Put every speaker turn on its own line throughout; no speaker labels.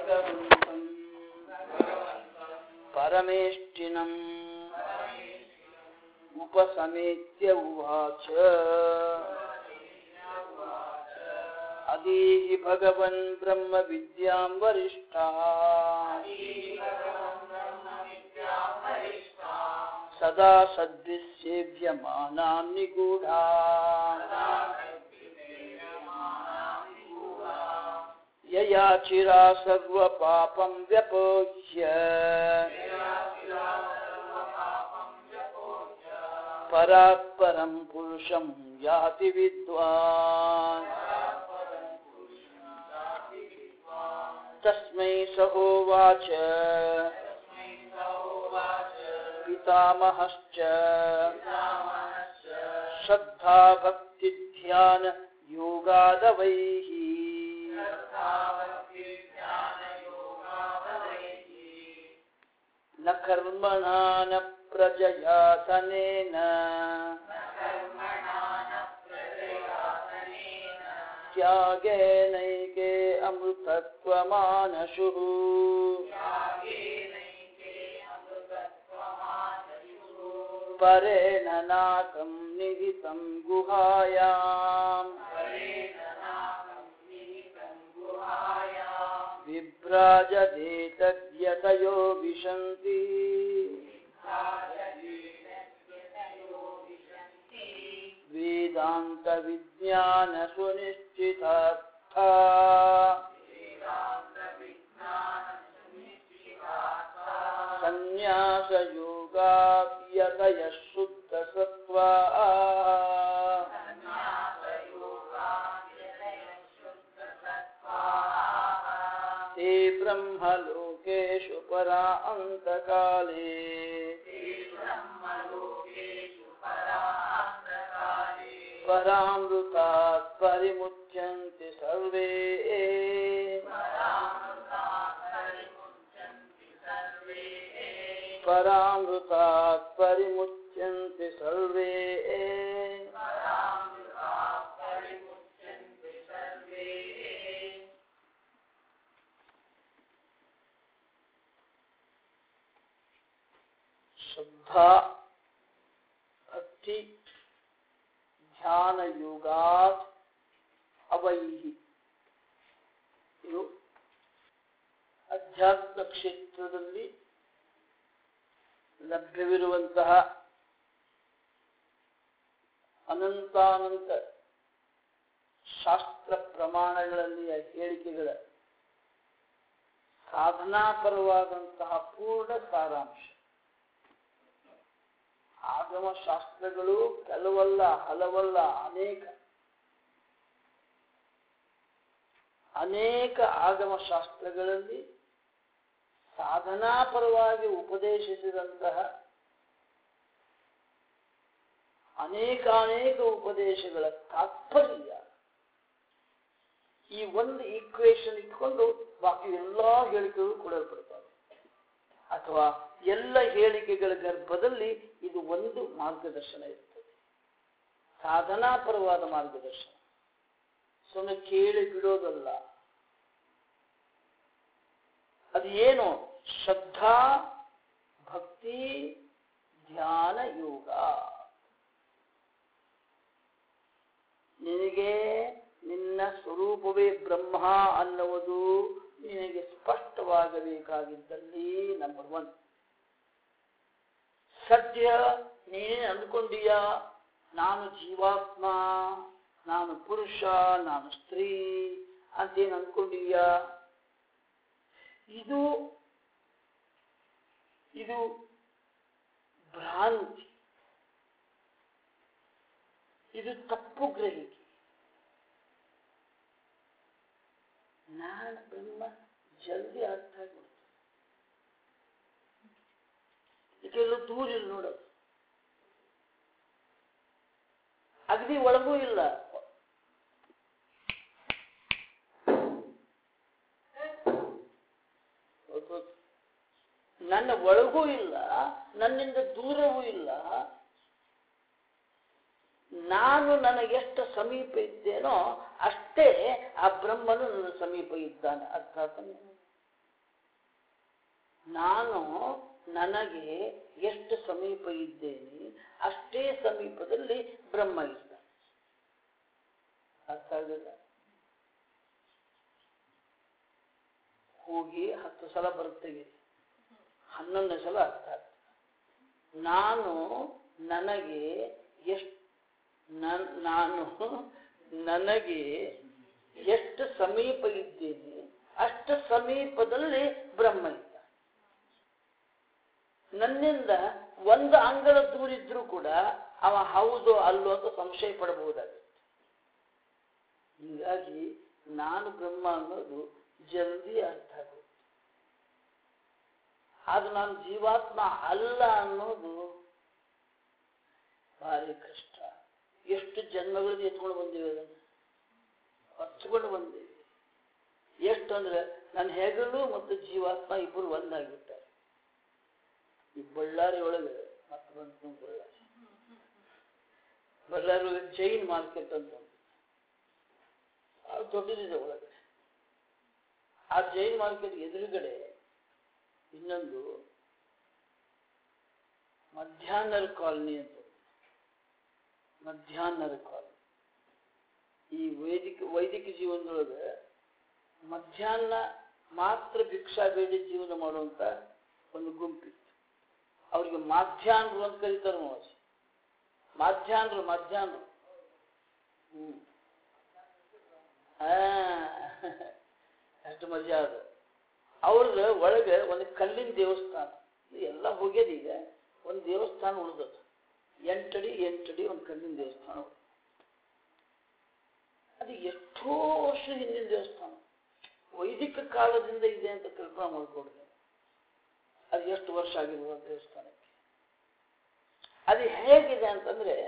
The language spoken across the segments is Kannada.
भगवन्तम् परमेष्टिनम् उपसमेत्य उवाच अदीहि भगवन् ब्रह्मविद्यां वरिष्ठा सदा सद्भिः निगूढा यया चिरा सर्वपापं व्यपोह्य परात् परं पुरुषं याति विद्वान् तस्मै सहोवाच पितामहश्च श्रद्धा भक्तिध्यान योगादवैः न कर्मणा न प्रजया धनेन त्यागेनैके अमृतत्वमानशुः परेण नाकं निहितं गुहायाम् विभ्राजते तद्यतयो विशन्ति वेदान्तविज्ञानसुनिश्चितार्था सन्न्यासयोगाव्यतयः शुद्धसत्त्वा ते ब्रह्मलोकेषु परा अन्तकाले परामृतात् परिमुच्यन्ते सर्वे परामृतात् परिमुच्यन्ते सर्वे श्रद्धा भक्ति ಧ್ಯಾನ ಯೋಗಾತ್ ಅವೈಹಿ ಇದು ಅಧ್ಯಾತ್ಮ ಕ್ಷೇತ್ರದಲ್ಲಿ ಲಭ್ಯವಿರುವಂತಹ ಅನಂತಾನಂತ ಶಾಸ್ತ್ರ ಪ್ರಮಾಣಗಳಲ್ಲಿಯ ಹೇಳಿಕೆಗಳ ಸಾಧನಾಪರವಾದಂತಹ ಪೂರ್ಣ ಸಾರಾಂಶ ಆಗಮ ಶಾಸ್ತ್ರಗಳು ಕೆಲವಲ್ಲ ಹಲವಲ್ಲ ಅನೇಕ ಅನೇಕ ಆಗಮ ಶಾಸ್ತ್ರಗಳಲ್ಲಿ ಸಾಧನಾಪರವಾಗಿ ಉಪದೇಶಿಸಿದಂತಹ ಅನೇಕಾನೇಕ ಉಪದೇಶಗಳ ತಾತ್ಪರ್ಯ ಈ ಒಂದು ಈಕ್ವೇಶನ್ ಇಟ್ಕೊಂಡು ಬಾಕಿ ಎಲ್ಲಾ ಹೇಳಿಕೆಗಳು ಕೊಡಲ್ಪಡ್ತವೆ ಅಥವಾ ಎಲ್ಲ ಹೇಳಿಕೆಗಳ ಗರ್ಭದಲ್ಲಿ ಇದು ಒಂದು ಮಾರ್ಗದರ್ಶನ ಇರ್ತದೆ ಸಾಧನಾಪರವಾದ ಮಾರ್ಗದರ್ಶನ ಸುಮ್ಮನೆ ಕೇಳಿ ಬಿಡೋದಲ್ಲ ಅದು ಏನು ಶ್ರದ್ಧಾ ಭಕ್ತಿ ಧ್ಯಾನ ಯೋಗ ನಿನಗೆ ನಿನ್ನ ಸ್ವರೂಪವೇ ಬ್ರಹ್ಮ ಅನ್ನುವುದು ನಿನಗೆ ಸ್ಪಷ್ಟವಾಗಬೇಕಾಗಿದ್ದಲ್ಲಿ ನಂಬರ್ ಒನ್ ಸದ್ಯ ನೀನೇ ಅಂದ್ಕೊಂಡೀಯ ನಾನು ಜೀವಾತ್ಮ ನಾನು ಪುರುಷ ನಾನು ಸ್ತ್ರೀ ಅಂತೇನು ಅಂದ್ಕೊಂಡೀಯ ಇದು ಇದು ಭ್ರಾಂತಿ ಇದು ತಪ್ಪು ಗ್ರಹಿಕೆ ನಾನು ಬ್ರಹ್ಮ ಜಲ್ದಿ ಅರ್ಥ ಆಗ್ಬಿಡ್ತು ಇದೆಲ್ಲ ದೂರ ಇಲ್ಲ ನೋಡೋದು ಅಗದಿ ಒಳಗೂ ಇಲ್ಲ ನನ್ನ ಒಳಗೂ ಇಲ್ಲ ನನ್ನಿಂದ ದೂರವೂ ಇಲ್ಲ ನಾನು ನನಗೆಷ್ಟು ಸಮೀಪ ಇದ್ದೇನೋ ಅಷ್ಟೇ ಆ ಬ್ರಹ್ಮನು ನನ್ನ ಸಮೀಪ ಇದ್ದಾನೆ ಅರ್ಥಾತ್ ನಾನು ನನಗೆ ಎಷ್ಟು ಸಮೀಪ ಇದ್ದೇನೆ ಅಷ್ಟೇ ಸಮೀಪದಲ್ಲಿ ಬ್ರಹ್ಮ ಇದ್ದಾನೆ ಅರ್ಥ ಆಗಲಿಲ್ಲ ಹೋಗಿ ಹತ್ತು ಸಲ ಬರುತ್ತೇವೆ ಹನ್ನೊಂದನೇ ಸಲ ಅರ್ಥ ಆಗ್ತದೆ ನಾನು ನನಗೆ ಎಷ್ಟು ನಾನು ನನಗೆ ಎಷ್ಟು ಸಮೀಪ ಇದ್ದೇನೆ ಅಷ್ಟು ಸಮೀಪದಲ್ಲಿ ಬ್ರಹ್ಮ ಇದ್ದ ನನ್ನಿಂದ ಒಂದು ಅಂಗಳ ದೂರ ಇದ್ರೂ ಕೂಡ ಅವ ಹೌದು ಅಲ್ಲೋ ಅಂತ ಸಂಶಯ ಪಡಬಹುದಾಗುತ್ತೆ ಹೀಗಾಗಿ ನಾನು ಬ್ರಹ್ಮ ಅನ್ನೋದು ಜಲ್ದಿ ಅರ್ಥ ಆಗುತ್ತೆ ಅದು ನಾನು ಜೀವಾತ್ಮ ಅಲ್ಲ ಅನ್ನೋದು ಭಾರಿ ಕಷ್ಟ ಎಷ್ಟು ಜನ್ಮಗಳಿಗೆ ಎತ್ಕೊಂಡು ಬಂದಿವೆ ಅದನ್ನು ಹಚ್ಕೊಂಡು ಬಂದಿವೆ ಎಷ್ಟು ಅಂದ್ರೆ ನನ್ನ ಹೆಗಲು ಮತ್ತು ಜೀವಾತ್ಮ ಇಬ್ಬರು ಒಂದಾಗಿಬಿಟ್ಟಾರೆ ಈ ಬಳ್ಳಾರಿ ಒಳಗೆ ಮತ್ತೆ ಬಂತು ಬಳ್ಳಾರಿ ಬಳ್ಳಾರಿ ಒಳಗೆ ಜೈನ್ ಮಾರ್ಕೆಟ್ ಅಂತ ಒಂದು. ಅದು ದೊಡ್ಡದಿದೆ ಒಳಗಡೆ ಆ ಜೈನ್ ಮಾರ್ಕೆಟ್ ಎದುರುಗಡೆ ಇನ್ನೊಂದು ಮಧ್ಯಾಹ್ನರ ಕಾಲನಿ ಅಂತ ಒಂದು. ಮಧ್ಯಾಹ್ನರ ಕಾಲನಿ ಈ ವೈದಿಕ ವೈದಿಕ ಜೀವನದೊಳಗೆ ಮಧ್ಯಾಹ್ನ ಮಾತ್ರ ಭಿಕ್ಷಾ ಬೇಡಿ ಜೀವನ ಮಾಡುವಂತ ಒಂದು ಗುಂಪಿತ್ತು ಅವ್ರಿಗೆ ಮಾಧ್ಯಾಹ್ನರು ಅಂತ ಕರೀತಾರೆ ನೋಡಿ ಮಾಧ್ಯಾಹ್ನರು ಮಧ್ಯಾಹ್ನ ಹ್ಮ್ ಆ, ಅಷ್ಟು ಮಜಾ ಅದು ಅವ್ರದ್ದು ಒಳಗೆ ಒಂದು ಕಲ್ಲಿನ ದೇವಸ್ಥಾನ ಇದು ಎಲ್ಲ ಹೋಗ್ಯದ ಈಗ ಒಂದು ದೇವಸ್ಥಾನ ಉಳಿದದ್ದು ಎಂಟಡಿ ಎಂಟಡಿ ಒಂದು ಕಲ್ಲಿನ ದೇವಸ್ಥಾನ ಉಳ್ದದ್ದು. ಅದು ಎಷ್ಟೋ ವರ್ಷ ಹಿಂದಿನ ದೇವಸ್ಥಾನ ವೈದಿಕ ಕಾಲದಿಂದ ಇದೆ ಅಂತ ಕಲ್ಪನೆ ಮಾಡ್ಕೊಡ್ರಿ ಅದು ಎಷ್ಟು ವರ್ಷ ಆಗಿರುವ ದೇವಸ್ಥಾನಕ್ಕೆ ಅದು ಹೇಗಿದೆ ಅಂತಂದ್ರೆ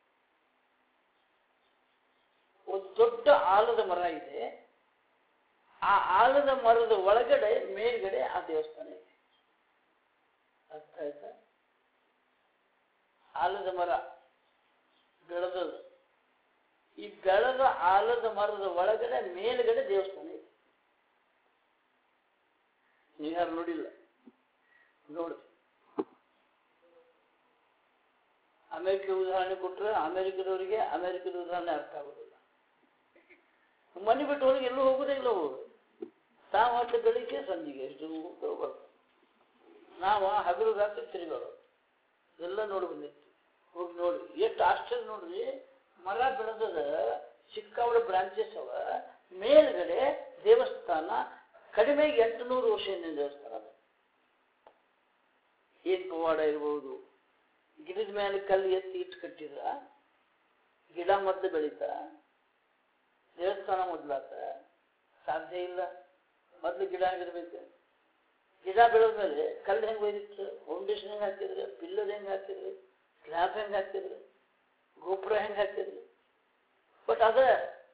ಒಂದು ದೊಡ್ಡ ಆಲದ ಮರ ಇದೆ ಆ ಆಲದ ಮರದ ಒಳಗಡೆ ಮೇಲ್ಗಡೆ ಆ ದೇವಸ್ಥಾನ ಇದೆ ಅರ್ಥ ಆಯ್ತಾ ಆಲದ ಮರ ಬೆಳೆದದು ಈ ಬೆಳೆದ ಆಲದ ಮರದ ಒಳಗಡೆ ಮೇಲ್ಗಡೆ ದೇವಸ್ಥಾನ ಇದೆ ನೀವು ಯಾರು ನೋಡಿಲ್ಲ ನೋಡಿ ಅಮೆರಿಕ ಉದಾಹರಣೆ ಕೊಟ್ಟರೆ ಅಮೆರಿಕದವರಿಗೆ ಅಮೆರಿಕದ ಉದಾಹರಣೆ ಅರ್ಥ ಆಗೋದಿಲ್ಲ ಮನೆ ಬಿಟ್ಟು ಹೊರಗೆ ಎಲ್ಲೂ ಹೋಗೋದೇ ಇಲ್ಲ ಹೋಗುದು ತಾವು ಮತ್ತೆ ಬೆಳಿಗ್ಗೆ ಸಂಜೆಗೆ ಎಷ್ಟು ಬರ್ತಾರೆ ನಾವು ಹಗಲು ರಾತ್ರಿ ತಿರುಗಾಡೋದು ಎಲ್ಲ ನೋಡಿ ಬಂದಿರ್ತೀವಿ ಹೋಗಿ ನೋಡಿ ಎಷ್ಟು ಆಶ್ಚರ್ಯ ನೋಡ್ರಿ ಮರ ಬೆಳೆದದ ಸಿಕ್ಕಾವಳ ಬ್ರಾಂಚಸ್ ಅವ ಮೇಲ್ಗಡೆ ದೇವಸ್ಥಾನ ಕಡಿಮೆ ಎಂಟುನೂರು ವರ್ಷ ಹಿಂದಿನ ದೇವಸ್ಥಾನ ಅದ ಏನ್ ಪವಾಡ ಇರ್ಬೋದು ಗಿಡದ ಮೇಲೆ ಕಲ್ಲು ಎತ್ತಿ ಇಟ್ಟು ಕಟ್ಟಿದ್ರ ಗಿಡ ಮದ್ದು ಬೆಳೀತ ದೇವಸ್ಥಾನ ಮೊದ್ಲಾತ ಸಾಧ್ಯ ಇಲ್ಲ ಮೊದ್ಲು ಗಿಡ ಆಗಿರ್ಬೇಕು ಗಿಡ ಬೆಳೆದ್ಮೇಲೆ ಕಲ್ಲು ಹೆಂಗೆ ಒಯ್ದಿತ್ತು ಫೌಂಡೇಶನ್ ಹೆಂಗೆ ಹಾಕಿದ್ರಿ ಪಿಲ್ಲರ್ ಹೆಂಗೆ ಹಾಕಿದ್ರಿ ಸ್ಲ್ಯಾಬ್ ಹೆಂಗೆ ಹಾಕಿದ್ರಿ ಗೋಪುರ ಹೆಂಗೆ ಹಾಕಿದ್ರಿ ಬಟ್ ಅದ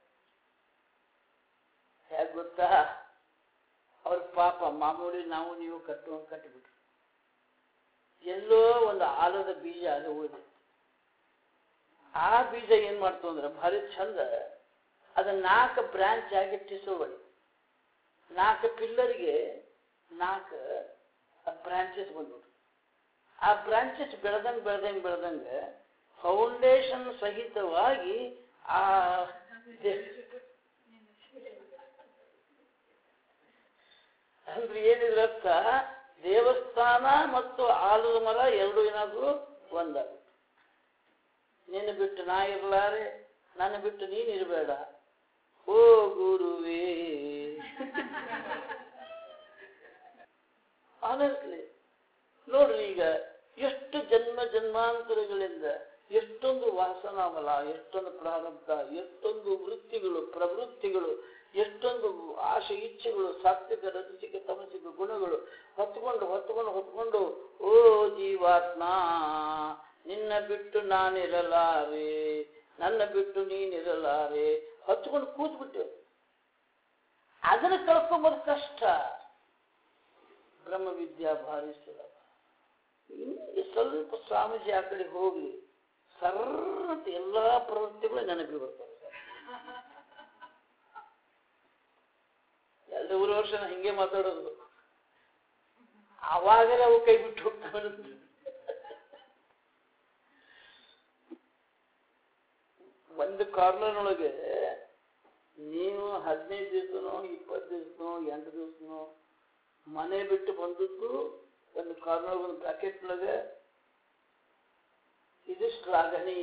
ಹೇಗೆ ಗೊತ್ತಾ ಅವ್ರ ಪಾಪ ಮಾಮೂಲಿ ನಾವು ನೀವು ಕಟ್ಟುವಂಗೆ ಕಟ್ಟಿಬಿಟ್ರು ಎಲ್ಲೋ ಒಂದು ಆಲದ ಬೀಜ ಅದು ಉಳಿದಿತ್ತು ಆ ಬೀಜ ಏನ್ ಮಾಡ್ತು ಅಂದ್ರೆ ಭಾರಿ ಚಂದ ಅದ ನಾಲ್ಕು ಬ್ರಾಂಚ್ ಆಗಿ ಟಿಸೋಳಿ ನಾಲ್ಕು ಪಿಲ್ಲರ್ಗೆ ನಾಲ್ಕು ಬ್ರಾಂಚಸ್ ಬಂದ್ಬಿಟ್ರು ಆ ಬ್ರಾಂಚಸ್ ಬೆಳೆದಂಗೆ ಬೆಳೆದಂಗೆ ಬೆಳೆದಂಗೆ ಫೌಂಡೇಶನ್ ಸಹಿತವಾಗಿ ಆ ದೇ- ಅಂದ್ರೆ ಏನಿದ್ರ ಅರ್ಥ ದೇವಸ್ಥಾನ ಮತ್ತು ಆಲದ ಮರ ಎರಡು ಏನಾದ್ರು ಒಂದಾಗುತ್ತೆ ನಿನ್ನ ಬಿಟ್ಟು ನಾ ಇರ್ಲಾರೆ ನನ್ನ ಬಿಟ್ಟು ನೀನ್ ಇರಬೇಡ ಓ ಗುರುವೇ ಆನಸ್ಲಿ ನೋಡ್ರಿ ಈಗ ಎಷ್ಟು ಜನ್ಮ ಜನ್ಮಾಂತರಗಳಿಂದ ಎಷ್ಟೊಂದು ವಾಸನಾಮಲ ಎಷ್ಟೊಂದು ಪ್ರಾರಬ್ಧ ಎಷ್ಟೊಂದು ವೃತ್ತಿಗಳು ಪ್ರವೃತ್ತಿಗಳು ಎಷ್ಟೊಂದು ಆಶೆ ಇಚ್ಛೆಗಳು ಸಾತ್ವಿಕ ರಜಸಿಕ ತಮಸಿಕ ಗುಣಗಳು ಹೊತ್ಕೊಂಡು ಹೊತ್ಕೊಂಡು ಹೊತ್ಕೊಂಡು ಓ ಜೀವಾತ್ಮ ನಿನ್ನ ಬಿಟ್ಟು ನಾನಿರಲಾರೆ ನನ್ನ ಬಿಟ್ಟು ನೀನಿರಲಾರೆ ಹೊತ್ಕೊಂಡು ಕೂತ್ಬಿಟ್ಟು ಅದನ್ನ ಕಳ್ಕೊಂಬೋದು ಕಷ್ಟ ಬ್ರಹ್ಮವಿದ್ಯಾ ಭಾರಿ ಸುಲಭ ಇನ್ನು ಸ್ವಲ್ಪ ಸ್ವಾಮೀಜಿ ಆ ಕಡೆ ಹೋಗ್ಲಿ ಸರ್ರತ್ ಎಲ್ಲಾ ಪ್ರವೃತ್ತಿಗಳು ನೆನಪಿಗೆ ಬರ್ತಾರೆ ಎರಡು ಮೂರು ವರ್ಷ ನಾ ಹಿಂಗೆ ಮಾತಾಡೋದು ಅವಾಗಲೇ ಅವು ಕೈ ಬಿಟ್ಟು ಹೋಗ್ತಾವೆ ಒಂದು ಕಾರ್ನರ್ನೊಳಗೆ ನೀವು ಹದಿನೈದು ದಿವಸನೋ ಇಪ್ಪತ್ತು ದಿವಸನೋ ಎಂಟು ದಿವಸನೋ ಮನೆ ಬಿಟ್ಟು ಬಂದದ್ದು ಒಂದು ಕಾರ್ನರ್ ಒಂದು ಬ್ರಾಕೆಟ್ನೊಳಗೆ ಇದು ಶ್ಲಾಘನೀಯ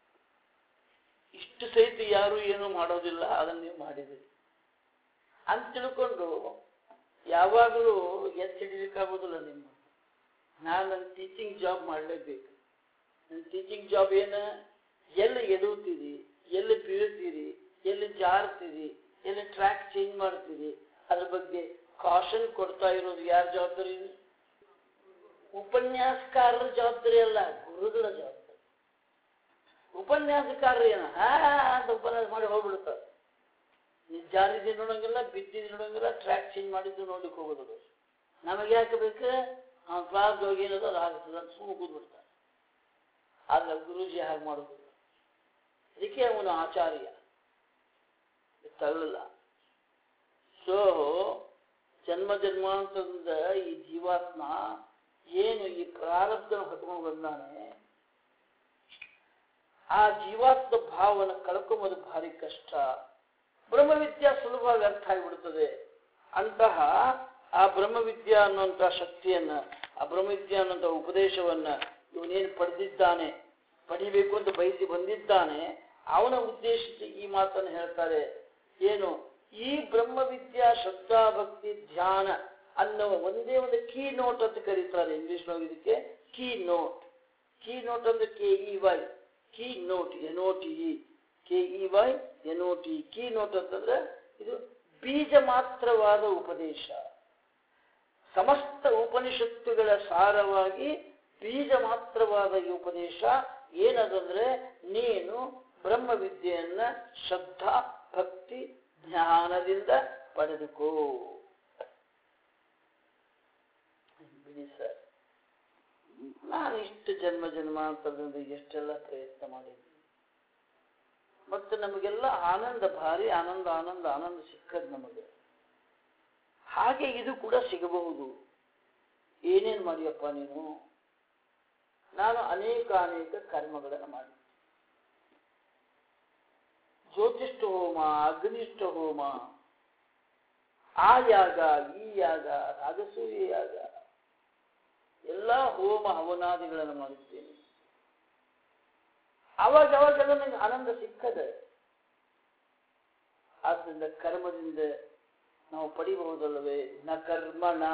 ಇಷ್ಟು ಸಹಿತ ಯಾರು ಏನು ಮಾಡೋದಿಲ್ಲ ಅದನ್ನು ನೀವು ಮಾಡಿದಿರಿ ಅಂತ ತಿಳ್ಕೊಂಡು ಯಾವಾಗಲೂ ಎತ್ತು ಹಿಡಿಲಿಕ್ಕಾಗೋದಿಲ್ಲ ನಿಮ್ಮ ನಾನು ನನ್ನ ಟೀಚಿಂಗ್ ಜಾಬ್ ಮಾಡಲೇಬೇಕು ನನ್ನ ಟೀಚಿಂಗ್ ಜಾಬ್ ಏನು ಎಲ್ಲಿ ಎದುರುತ್ತೀರಿ ಎಲ್ಲಿ ಬೀಳ್ತೀರಿ ಎಲ್ಲಿ ಜಾರ್ತೀರಿ ಎಲ್ಲಿ ಟ್ರ್ಯಾಕ್ ಚೇಂಜ್ ಮಾಡ್ತೀರಿ ಅದ್ರ ಬಗ್ಗೆ ಕಾಷನ್ ಕೊಡ್ತಾ ಇರೋದು ಯಾರ ಜವಾಬ್ದಾರಿ ಇದು ಉಪನ್ಯಾಸಕಾರರ ಜವಾಬ್ದಾರಿ ಅಲ್ಲ ಗುರುಗಳ ಜವಾಬ್ದಾರಿ ಉಪನ್ಯಾಸಕಾರರು ಏನು ಹಾ ಅಂತ ಉಪನ್ಯಾಸ ಮಾಡಿ ಹೋಗ್ಬಿಡ್ತಾರೆ ನೀವು ಜಾರಿದ್ದು ನೋಡಂಗಿಲ್ಲ ಬಿದ್ದಿದ್ದು ನೋಡಂಗಿಲ್ಲ ಟ್ರ್ಯಾಕ್ ಚೇಂಜ್ ಮಾಡಿದ್ದು ನೋಡ್ಲಿಕ್ಕೆ ಹೋಗೋದು ನಮಗೆ ಯಾಕೆ ಬೇಕು ಅವ್ನು ಕ್ಲಾಸ್ ಹೋಗಿ ಏನದು ಅದು ಆಗ್ತದೆ ಅಂತ ಸುಮ್ಮನೆ ಕೂತ್ಬಿಡ್ತಾರೆ ಆದ್ರೆ ಗುರೂಜಿ ಹಾಗೆ ಮಾಡೋದಿಲ್ಲ ಅದಕ್ಕೆ ಅವನು ಆಚಾರ್ಯ ತಳ್ಳಲ್ಲ ಸೊ ಜನ್ಮ ಜನ್ಮಾಂತರದಿಂದ ಈ ಜೀವಾತ್ಮ ಏನು ಈ ಪ್ರಾರಬ್ಧನ ಹೊತ್ಕೊಂಡು ಬಂದಾನೆ ಆ ಜೀವಾತ್ಮ ಭಾವನ ಕಳ್ಕೊಂಬೋದು ಭಾರಿ ಕಷ್ಟ ಬ್ರಹ್ಮವಿದ್ಯಾ ಸುಲಭವಾಗಿ ಅರ್ಥ ಆಗಿಬಿಡುತ್ತದೆ ಅಂತಹ ಆ ಬ್ರಹ್ಮವಿದ್ಯಾ ಅನ್ನುವಂಥ ಶಕ್ತಿಯನ್ನ ಆ ಬ್ರಹ್ಮವಿದ್ಯಾ ಅನ್ನುವಂಥ ಉಪದೇಶವನ್ನ ಇವನೇನು ಪಡೆದಿದ್ದಾನೆ ಪಡಿಬೇಕು ಅಂತ ಬಯಸಿ ಬಂದಿದ್ದಾನೆ ಅವನ ಉದ್ದೇಶಿಸಿ ಈ ಮಾತನ್ನು ಹೇಳ್ತಾರೆ ಏನು ಈ ಬ್ರಹ್ಮವಿದ್ಯಾ ಶ್ರದ್ಧಾ ಭಕ್ತಿ ಧ್ಯಾನ ಅನ್ನೋ ಒಂದೇ ಒಂದು ಕೀ ನೋಟ್ ಅಂತ ಕರೀತಾರೆ ಇಂಗ್ಲಿಷ್ ಇದಕ್ಕೆ ಕೀ ನೋಟ್ ಕೀ ನೋಟ್ ಅಂದ್ರೆ K E Y key note N O T E K E Y N O T key note ಅಂತಂದ್ರೆ ಇದು ಬೀಜ ಮಾತ್ರವಾದ ಉಪದೇಶ ಸಮಸ್ತ ಉಪನಿಷತ್ತುಗಳ ಸಾರವಾಗಿ ಬೀಜ ಮಾತ್ರವಾದ ಈ ಉಪದೇಶ ಏನದಂದ್ರೆ ನೀನು ಬ್ರಹ್ಮವಿದ್ಯೆಯನ್ನ ಶ್ರದ್ಧಾ ಭಕ್ತಿ ಜ್ಞಾನದಿಂದ ಪಡೆದುಕೋ ಬಿಡಿ ಸರ್ ನಾನು ಇಷ್ಟು ಜನ್ಮ ಜನ್ಮಾಂತರದಿಂದ ಎಷ್ಟೆಲ್ಲ ಪ್ರಯತ್ನ ಮಾಡಿದ್ದೀನಿ ಮತ್ತು ನಮಗೆಲ್ಲ ಆನಂದ ಭಾರಿ ಆನಂದ ಆನಂದ ಆನಂದ ಸಿಕ್ಕದ್ ನಮಗೆ ಹಾಗೆ ಇದು ಕೂಡ ಸಿಗಬಹುದು ಏನೇನು ಮಾಡಿಯಪ್ಪ ನೀನು ನಾನು ಅನೇಕ ಅನೇಕ ಕರ್ಮಗಳನ್ನು ಮಾಡಿ ಜ್ಯೋತಿಷ್ಠ ಹೋಮ ಅಗ್ನಿಷ್ಠ ಹೋಮ ಆ ಯಾಗ ಈ ಯಾಗ ರಾಜಸೂಯ ಯಾಗ ಎಲ್ಲ ಹೋಮ ಹವನಾದಿಗಳನ್ನು ಮಾಡಿದ್ದೇನೆ ಅವಾಗ ಅವಾಗೆಲ್ಲ ನಂಗೆ ಆನಂದ ಸಿಕ್ಕದೆ ಆದ್ದರಿಂದ ಕರ್ಮದಿಂದ ನಾವು ಪಡಿಬಹುದಲ್ಲವೇ ನ ಕರ್ಮಣ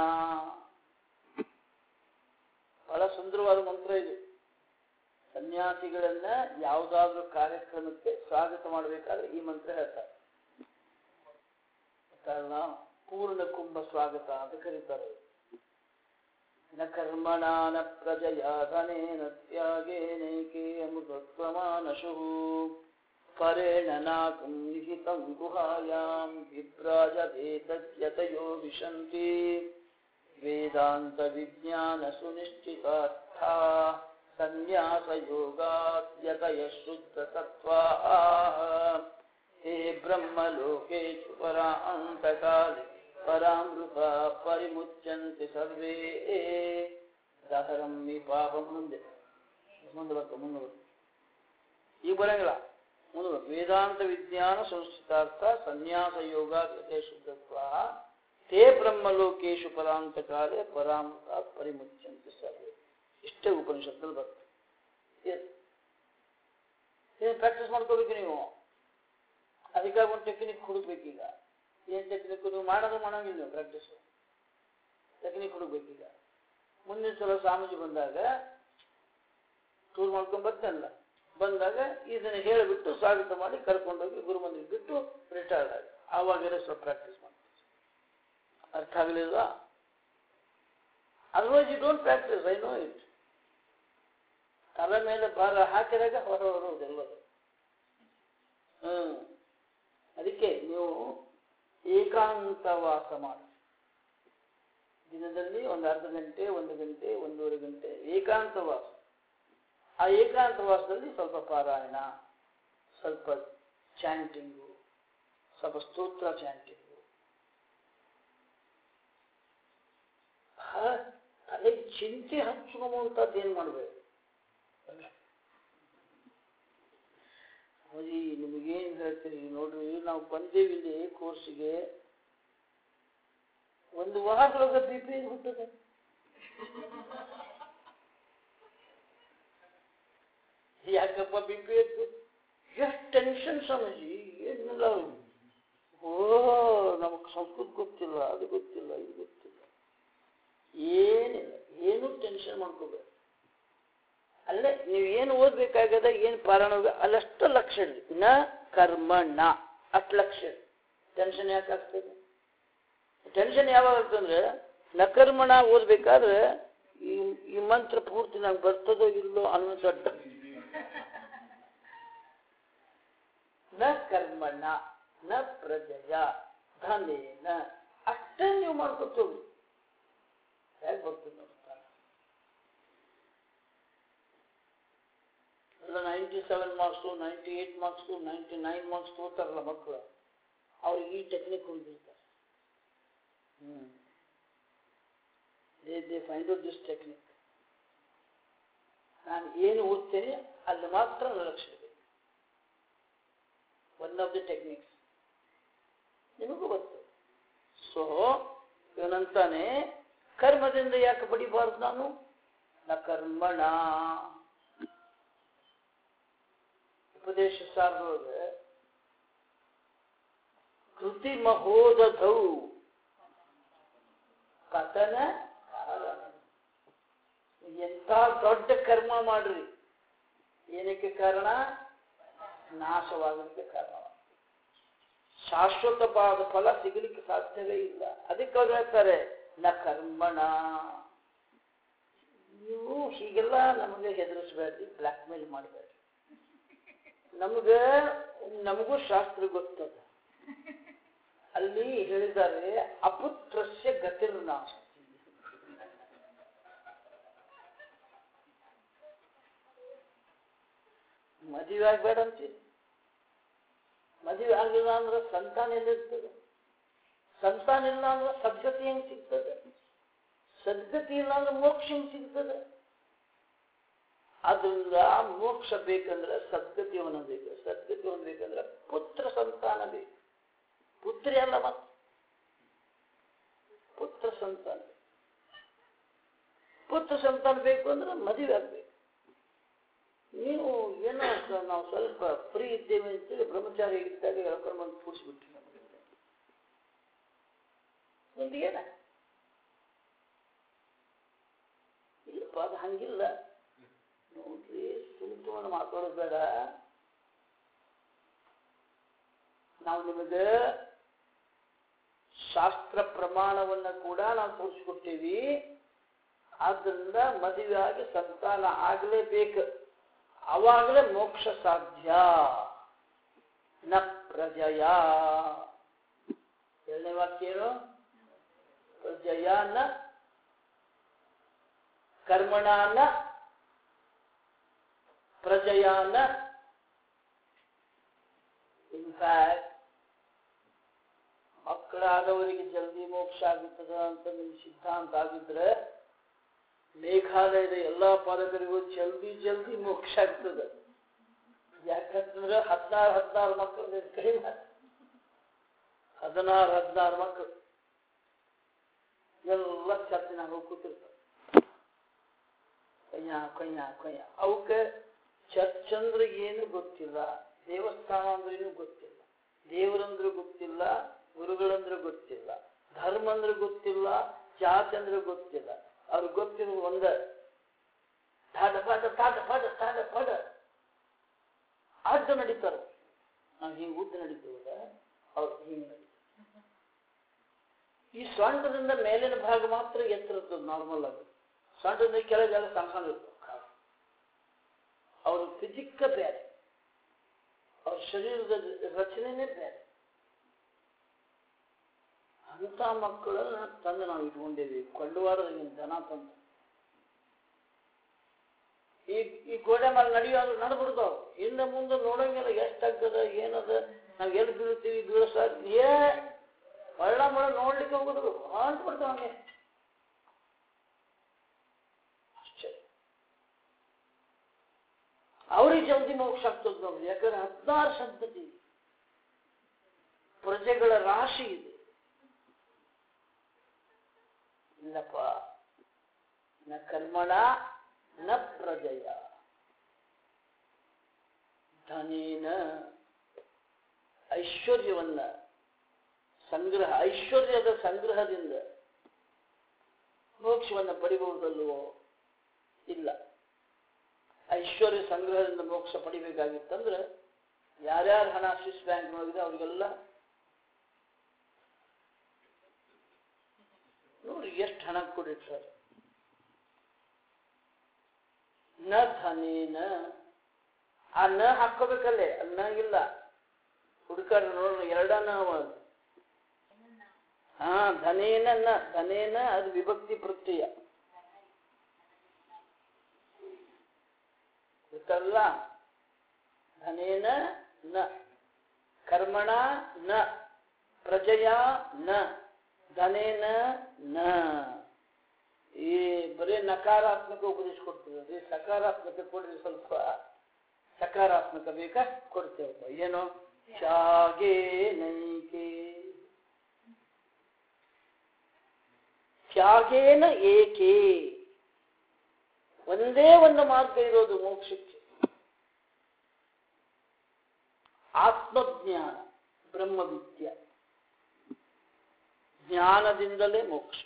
ಬಹಳ ಸುಂದರವಾದ ಮಂತ್ರ ಇದು ಸನ್ಯಾಸಿಗಳನ್ನ ಯಾವುದಾದ್ರೂ ಕಾರ್ಯಕ್ರಮಕ್ಕೆ ಸ್ವಾಗತ ಮಾಡಬೇಕಾದ್ರೆ ಈ ಮಂತ್ರ ಹೇಳ್ತಾರೆ ಕಾರಣ ಪೂರ್ಣ ಕುಂಭ ಸ್ವಾಗತ ಅಂತ ಕರೀತಾರೆ ನ ಕರ್ಮಣ ನ ಪ್ರಜಯಾ ಧನೇನ ತ್ಯಾಗೇನೈಕೆ ಅಮೃತತ್ವಮಾನಶು ಪರೇಣ ನಾಕಂ ನಿಹಿತಂ ಗುಹಾಯಾಂ ವಿಭ್ರಾಜದೇತದ್ಯತಯೋ ವಿಶಂತಿ ವೇದಾಂತ ವಿಜ್ಞಾನ ಸುನಿಶ್ಚಿತಾರ್ಥಾ ಸನ್ಯಾಸ ಯೋಗಾದ್ಯತಯ ಶುದ್ಧ ತತ್ವಾ ಹೇ ಬ್ರಹ್ಮಲೋಕೇಶು ಪರಾಂತಕಾಲೆ ಪರಾಮೃತ ಪರಿಮುಚ್ಯಂತೆ ಸರ್ವೇ ದಹರಂ ಮಿ ಪಾಪಂ ಮುಂದೆ ಮುಂದೆ ಬರ್ತು ಮುಂದೆ ಬರ್ತು ಈಗ ಬರಂಗಿಲ್ಲ ಮುಂದೆ ಬರ್ತು ವೇದಾಂತ ವಿಜ್ಞಾನ ಸಂಸ್ಕೃತಾರ್ಥ ಸನ್ಯಾಸ ಯೋಗ ಗತೆ ಶುದ್ಧತ್ವ ತೇ ಬ್ರಹ್ಮಲೋಕೇಶು ಪರಾಂತಕಾಲೆ ಪರಾಮೃತ ಪರಿಮುಚ್ಯಂತೆ ಸರ್ವೇ ಇಷ್ಟೇ ಉಪನಿಷತ್ತಲ್ಲಿ ಬರ್ತದೆ ಏನು ಪ್ರಾಕ್ಟೀಸ್ ಮಾಡ್ಕೋಬೇಕು ನೀವು ಅದಕ್ಕಾಗಿ ಒಂದು ಟೆಕ್ನಿಕ್ ಹುಡುಕ್ಬೇಕೀಗ ಏನು ಟೆಕ್ನಿಕ್ ನೀವು ಮಾಡೋದು ಮಾಡಂಗಿಲ್ಲ ನೀವು ಪ್ರಾಕ್ಟೀಸು ಟೆಕ್ನಿಕ್ ಹುಡುಕ್ಬೇಕೀಗ ಮುಂದಿನ ಸಲ ಸ್ವಾಮೀಜಿ ಬಂದಾಗ ಟೂರ್ ಮಾಡ್ಕೊಂಡು ಬರ್ತಾನಲ್ಲ ಬಂದಾಗ ಇದನ್ನ ಹೇಳಿಬಿಟ್ಟು ಸ್ವಾಗತ ಮಾಡಿ ಕರ್ಕೊಂಡೋಗಿ ಗುರುಮಂದಿಗೆ ಬಿಟ್ಟು ರಿಟೈರ್ಡ್ ಆಗಿ ಆವಾಗೆಲ್ಲ ಸ್ವಲ್ಪ ಪ್ರಾಕ್ಟೀಸ್ ಮಾಡ್ತೀವಿ ಅರ್ಥ ಆಗಲಿಲ್ಲ otherwise you don't practice I know it ತಲೆ ಮೇಲೆ ಭಾರ ಹಾಕಿದಾಗ ಹೊರ ಹೊರೋದೆಲ್ಲದು ಹ್ಮ್ ಅದಕ್ಕೆ ನೀವು ಏಕಾಂತವಾಸ ಮಾಡಿ ದಿನದಲ್ಲಿ ಒಂದು ಅರ್ಧ ಗಂಟೆ ಒಂದು ಗಂಟೆ ಒಂದೂವರೆ ಗಂಟೆ ಏಕಾಂತವಾಸ ಆ ಏಕಾಂತವಾಸದಲ್ಲಿ ಸ್ವಲ್ಪ ಪಾರಾಯಣ ಸ್ವಲ್ಪ ಚಾಂಟಿಂಗು ಸ್ವಲ್ಪ ಸ್ತೋತ್ರ ಚಾಂಟಿಂಗು ಚಿಂತೆ ಹಚ್ಕೊಂಬಂತದ್ದು ಏನು ಮಾಡ್ಬೇಕು ಅಜ್ಜಿ ನಿಮಗೇನು ಹೇಳ್ತೀರಿ ನೋಡ್ರಿ ನಾವು ಬಂದೇವಿ ಇಲ್ಲಿ ಕೋರ್ಸಿಗೆ ಒಂದು ವಾರದೊಳಗೆ ಬಿ ಪಿ ಹುಟ್ಟದೆ ಯಾಕಪ್ಪ ಬಿ ಪಿ ಎಷ್ಟು ಟೆನ್ಷನ್ ಸ್ವಾಮೀಜಿ ಏನಿಲ್ಲ ಓ ನಮಗೆ ಸಂಸ್ಕೃತ ಗೊತ್ತಿಲ್ಲ ಅದು ಗೊತ್ತಿಲ್ಲ ಇದು ಗೊತ್ತಿಲ್ಲ ಏನಿಲ್ಲ ಏನು ಟೆನ್ಷನ್ ಮಾಡ್ಕೋಬೇಕು ಅಲ್ಲೇ ನೀವು ಏನು ಓದ್ಬೇಕಾಗದ ಏನು ಪಾರಾಯಣ ಅಲ್ಲಷ್ಟು ಲಕ್ಷ ಇರಲಿ ನ ಕರ್ಮಣ ಅಷ್ಟು ಲಕ್ಷ ಟೆನ್ಷನ್ ಯಾಕೆ ಆಗ್ತದೆ ಟೆನ್ಷನ್ ಯಾವಾಗ ಆಗ್ತಂದ್ರೆ ನಕರ್ಮಣ ಓದ್ಬೇಕಾದ್ರೆ ಈ ಈ ಮಂತ್ರ ಪೂರ್ತಿ ನಂಗೆ ಬರ್ತದೋ ಇಲ್ಲೋ ಅನ್ನೋ ದೊಡ್ಡ ನ ಕರ್ಮಣ ನ ಪ್ರಜಯ ಧನೇನ ಅಷ್ಟೇ ನೀವು ಮಾಡ್ಕೊತೀವಿ ಹೇಗೆ ಬರ್ತದೆ ನೋಡ್ತಾರೆ ಎಲ್ಲ ninety seven marks ninety eight marks ninety nine marks ತಗೋತಾರಲ್ಲ ಮಕ್ಕಳು ಅವ್ರಿಗೆ ಈ ಟೆಕ್ನಿಕ್ ಹೊಂದಿರ್ತಾರೆ ಹ್ಞೂ they they find out this technique ನಾನು ಏನು ಓದ್ತೇನೆ ಅಲ್ಲಿ ಮಾತ್ರ ನನ್ನ ಲಕ್ಷ್ಯ ಇರಬೇಕು ಒನ್ ಆಫ್ ದಿ ಟೆಕ್ನಿಕ್ಸ್ ನಿಮಗೂ ಗೊತ್ತು ಸೊ ಇವನಂತಾನೆ ಕರ್ಮದಿಂದ ಯಾಕೆ ಬಡಿಬಾರ್ದು ನಾನು ನ ಕರ್ಮಣ ಉಪದೇಶ ಸಾರದೊಳಗೆ ಕೃತಿ ಮಹೋದಧೌ ಕಥನ ಕಾರಣ ಎಂಥ ದೊಡ್ಡ ಕರ್ಮ ಮಾಡ್ರಿ ಏನಕ್ಕೆ ಕಾರಣ ನಾಶವಾಗಲಿಕ್ಕೆ ಕಾರಣ ಶಾಶ್ವತವಾದ ಫಲ ಸಿಗಲಿಕ್ಕೆ ಸಾಧ್ಯವೇ ಇಲ್ಲ ಅದಕ್ಕೆ ಅವ್ರು ಹೇಳ್ತಾರೆ ನ ಕರ್ಮಣ ನೀವು ಹೀಗೆಲ್ಲ ನಮಗೆ ಹೆದರಿಸ್ಬೇಡ್ರಿ ಬ್ಲ್ಯಾಕ್ ಮೇಲ್ ಮಾಡಬೇಡ್ರಿ ನಮಗೆ ನಮಗೂ ಶಾಸ್ತ್ರ ಗೊತ್ತದ ಅಲ್ಲಿ ಹೇಳಿದ್ದಾರೆ ಅಪುತ್ರಸ್ಯ ಗತಿರ್ನಾಶ ಮದುವೆ ಆಗ್ಬೇಡ ಅಂತೀರಿ ಮದುವೆ ಆಗಲಿಲ್ಲ ಅಂದ್ರೆ ಸಂತಾನ ಎಲ್ಲಿರ್ತದೆ ಸಂತಾನ ಇಲ್ಲ ಅಂದ್ರೆ ಸದ್ಗತಿ ಹೆಂಗ್ ಸಿಗ್ತದೆ ಸದ್ಗತಿ ಇಲ್ಲ ಅಂದ್ರೆ ಮೋಕ್ಷ ಹೆಂಗ್ ಸಿಗ್ತದೆ ಅದರಿಂದ ಮೋಕ್ಷ ಬೇಕಂದ್ರೆ ಸದ್ಗತಿ ಬೇಕು ಸದ್ಗತಿ ಬೇಕಂದ್ರೆ ಪುತ್ರ ಸಂತಾನ ಬೇಕು ಪುತ್ರಿ ಅಲ್ಲ ಮತ್ತೆ ಪುತ್ರ ಸಂತಾನ ಪುತ್ರ ಸಂತಾನ ಬೇಕು ಅಂದ್ರೆ ಮದುವೆ ಆಗ್ಬೇಕು ನೀವು ಏನೋ ಸ- ನಾವು ಸ್ವಲ್ಪ ಫ್ರೀ ಇದ್ದೇವೆ ಅಂತೇಳಿ ಬ್ರಹ್ಮಚಾರಿ ಇದ್ದಾಗ ಹೇಳ್ಕೊಂಡು ಬಂದು ಕೂಡಿಸ್ಬಿಟ್ರಿ ನಮಗೆ ಮುಂದೆ ಏನ ಇಲ್ಲಪ್ಪ ಅದು ಹಂಗಿಲ್ಲ ನೋಡ್ರಿ ಸುಮ್ತುಮನ ಮಾತಾಡೋದು ಬೇಡ ನಾವು ನಿಮಗೆ ಶಾಸ್ತ್ರ ಪ್ರಮಾಣವನ್ನ ಕೂಡ ನಾವು ತೋರಿಸ್ಕೊಟ್ಟೇವಿ ಆದ್ದರಿಂದ ಮದುವೆ ಆಗಿ ಸಂತಾನ ಆಗಲೇಬೇಕು ಅವಾಗಲೇ ಮೋಕ್ಷ ಸಾಧ್ಯ ನ ಪ್ರಜಯ ಎರಡನೇ ವಾಕ್ಯ ಏನು ಪ್ರಜಯ ನ ಕರ್ಮಣ ನ ಪ್ರಜಯ ನ ಇನ್ಫ್ಯಾಕ್ಟ್ ಮಕ್ಕಳಾದವರಿಗೆ ಜಲ್ದಿ ಮೋಕ್ಷ ಆಗುತ್ತದ ಅಂತ ನಿಮ್ ಸಿದ್ಧಾಂತ ಆಗಿದ್ರೆ ಮೇಘಾಲಯದ ಎಲ್ಲಾ ಪಾಲಕರಿಗೂ ಜಲ್ದಿ ಜಲ್ದಿ ಮೋಕ್ಷ ಆಗ್ತದೆ ಯಾಕಂತಂದ್ರೆ ಹದಿನಾರು ಹದಿನಾರು ಮಕ್ಕಳು ಕೈ ಹದಿನಾರು ಹದಿನಾರು ಮಕ್ಕಳು ಎಲ್ಲ ಚರ್ಚಿನಾಗ ಹೋಗಿ ಕೂತಿರ್ತಾರೆ ಕೊಯ್ಯ ಕೊಯ್ಯ ಕೊಯ್ಯ ಅವಕ್ಕೆ ಚರ್ಚ್ ಅಂದ್ರೆ ಏನು ಗೊತ್ತಿಲ್ಲ ದೇವಸ್ಥಾನ ಅಂದ್ರೆ ಏನು ಗೊತ್ತಿಲ್ಲ ದೇವರಂದ್ರೆ ಗೊತ್ತಿಲ್ಲ ಗುರುಗಳಂದ್ರೆ ಗೊತ್ತಿಲ್ಲ ಧರ್ಮ ಅಂದ್ರೆ ಗೊತ್ತಿಲ್ಲ ಜಾತಿ ಅಂದ್ರೆ ಗೊತ್ತಿಲ್ಲ ಅವ್ರಿಗೆ ಗೊತ್ತಿರೋದು ಒಂದ ತಾಟ ಪಾಟ ತಾಟ ಪಾಟ ತಾಟ ಪಾಟ ಅಡ್ಡ ನಡೀತಾರ ನಾವು ಹಿಂಗೆ ಉದ್ದ ನಡೀತೀವಲ್ಲ ಅವ್ರು ಹಿಂಗೆ ನಡೀತಾರೆ ಈ ಸೊಂಟದಿಂದ ಮೇಲಿನ ಭಾಗ ಮಾತ್ರ ಎತ್ತರ ಇರ್ತದೆ ನಾರ್ಮಲ್ ಆಗಿ ಸೊಂಟದಿಂದ ಕೆಳಗೆಲ್ಲ ಸಣ್ಣ ಸಣ್ಣ ಇರ್ತದೆ ಅವ್ರ ಫಿಸಿಕ್ಕ ಬೇರೆ ಅವ್ರ ಶರೀರದ ರಚನೆನೇ ಬೇರೆ ಅಂತ ಮಕ್ಕಳನ್ನ ತಂದು ನಾವು ಇಟ್ಕೊಂಡಿದ್ದೀವಿ ಕೊಳ್ಳುವಾರದಾಗಿನ ದನ ತಂದು ಈ ಈ ಗೋಡೆ ಮೇಲೆ ನಡೆಯೋದು ನಡೆಬಿಡ್ತಾವ ಹಿಂದೆ ಮುಂದೆ ನೋಡಂಗಿಲ್ಲ ಎಷ್ಟಾಗ್ತದ ಏನದ ನಾವ್ ಎಲ್ಲಿ ಬೀಳ್ತೀವಿ ಬೀಳಸ ಏ ಒಳ್ಳ ಮಳ ನೋಡ್ಲಿಕ್ಕೆ ಹೋಗುದು ಹೊಂಟ್ ಬಿಡ್ತಾವ ಹಂಗೆ ಭಾರಿ ಜಲ್ದಿ ಮೋಕ್ಷ ಆಗ್ತದೆ ನೋಡ್ರಿ ಯಾಕಂದ್ರೆ ಹದಿನಾರು ಸಂತತಿ ಪ್ರಜೆಗಳ ರಾಶಿ ಇದೆ ಇಲ್ಲಪ್ಪ ನ ಕರ್ಮಣ ನ ಪ್ರಜಯ ಧನೇನ ಐಶ್ವರ್ಯವನ್ನ ಸಂಗ್ರಹ ಐಶ್ವರ್ಯದ ಸಂಗ್ರಹದಿಂದ ಮೋಕ್ಷವನ್ನು ಪಡಿಬಹುದಲ್ವೋ ಇಲ್ಲ ಐಶ್ವರ್ಯ ಸಂಗ್ರಹದಿಂದ ಮೋಕ್ಷ ಪಡಿಬೇಕಾಗಿತ್ತಂದ್ರೆ ಯಾರ್ಯಾರ ಹಣ ಸ್ವಿಸ್ ಬ್ಯಾಂಕ್ನೊಳಗಿದೆ ಅವರಿಗೆಲ್ಲ ನೋಡಿ ಎಷ್ಟು ಹಣ ಕೊಡಿರ್ತಾರೆ ನ ಧನೇನ ಆ ನ ಹಾಕೋಬೇಕಲ್ಲೇ ನ ಇಲ್ಲ ಹುಡುಕಾರ ನೋಡೋಣ ಎರಡನ ಅವ ಅದು. ಹಾ ಧನೇನ ನ ಧನೇನ ಅದು ವಿಭಕ್ತಿ ಪ್ರತ್ಯಯ ಗೊತ್ತಲ್ಲ ಧನೇನ ನ ಕರ್ಮಣ ನ ಪ್ರಜಯ ನ ಧನೇನ ನ ಈ ಬರೀ ನಕಾರಾತ್ಮಕ ಉಪದೇಶ ಕೊಡ್ತೀವಿ ಸಕಾರಾತ್ಮಕ ಕೊಡ್ರಿ ಸ್ವಲ್ಪ ಸಕಾರಾತ್ಮಕ ಬೇಕಾ ಕೊಡ್ತೇವಪ್ಪ ಏನು ತ್ಯಾಗೇ ನೈಕೆ ತ್ಯಾಗೇನ ಏಕೆ ಒಂದೇ ಒಂದು ಮಾರ್ಗ ಇರೋದು ಮೋಕ್ಷಕ್ಕೆ ಆತ್ಮಜ್ಞಾನ ಬ್ರಹ್ಮವಿದ್ಯ ಜ್ಞಾನದಿಂದಲೇ ಮೋಕ್ಷ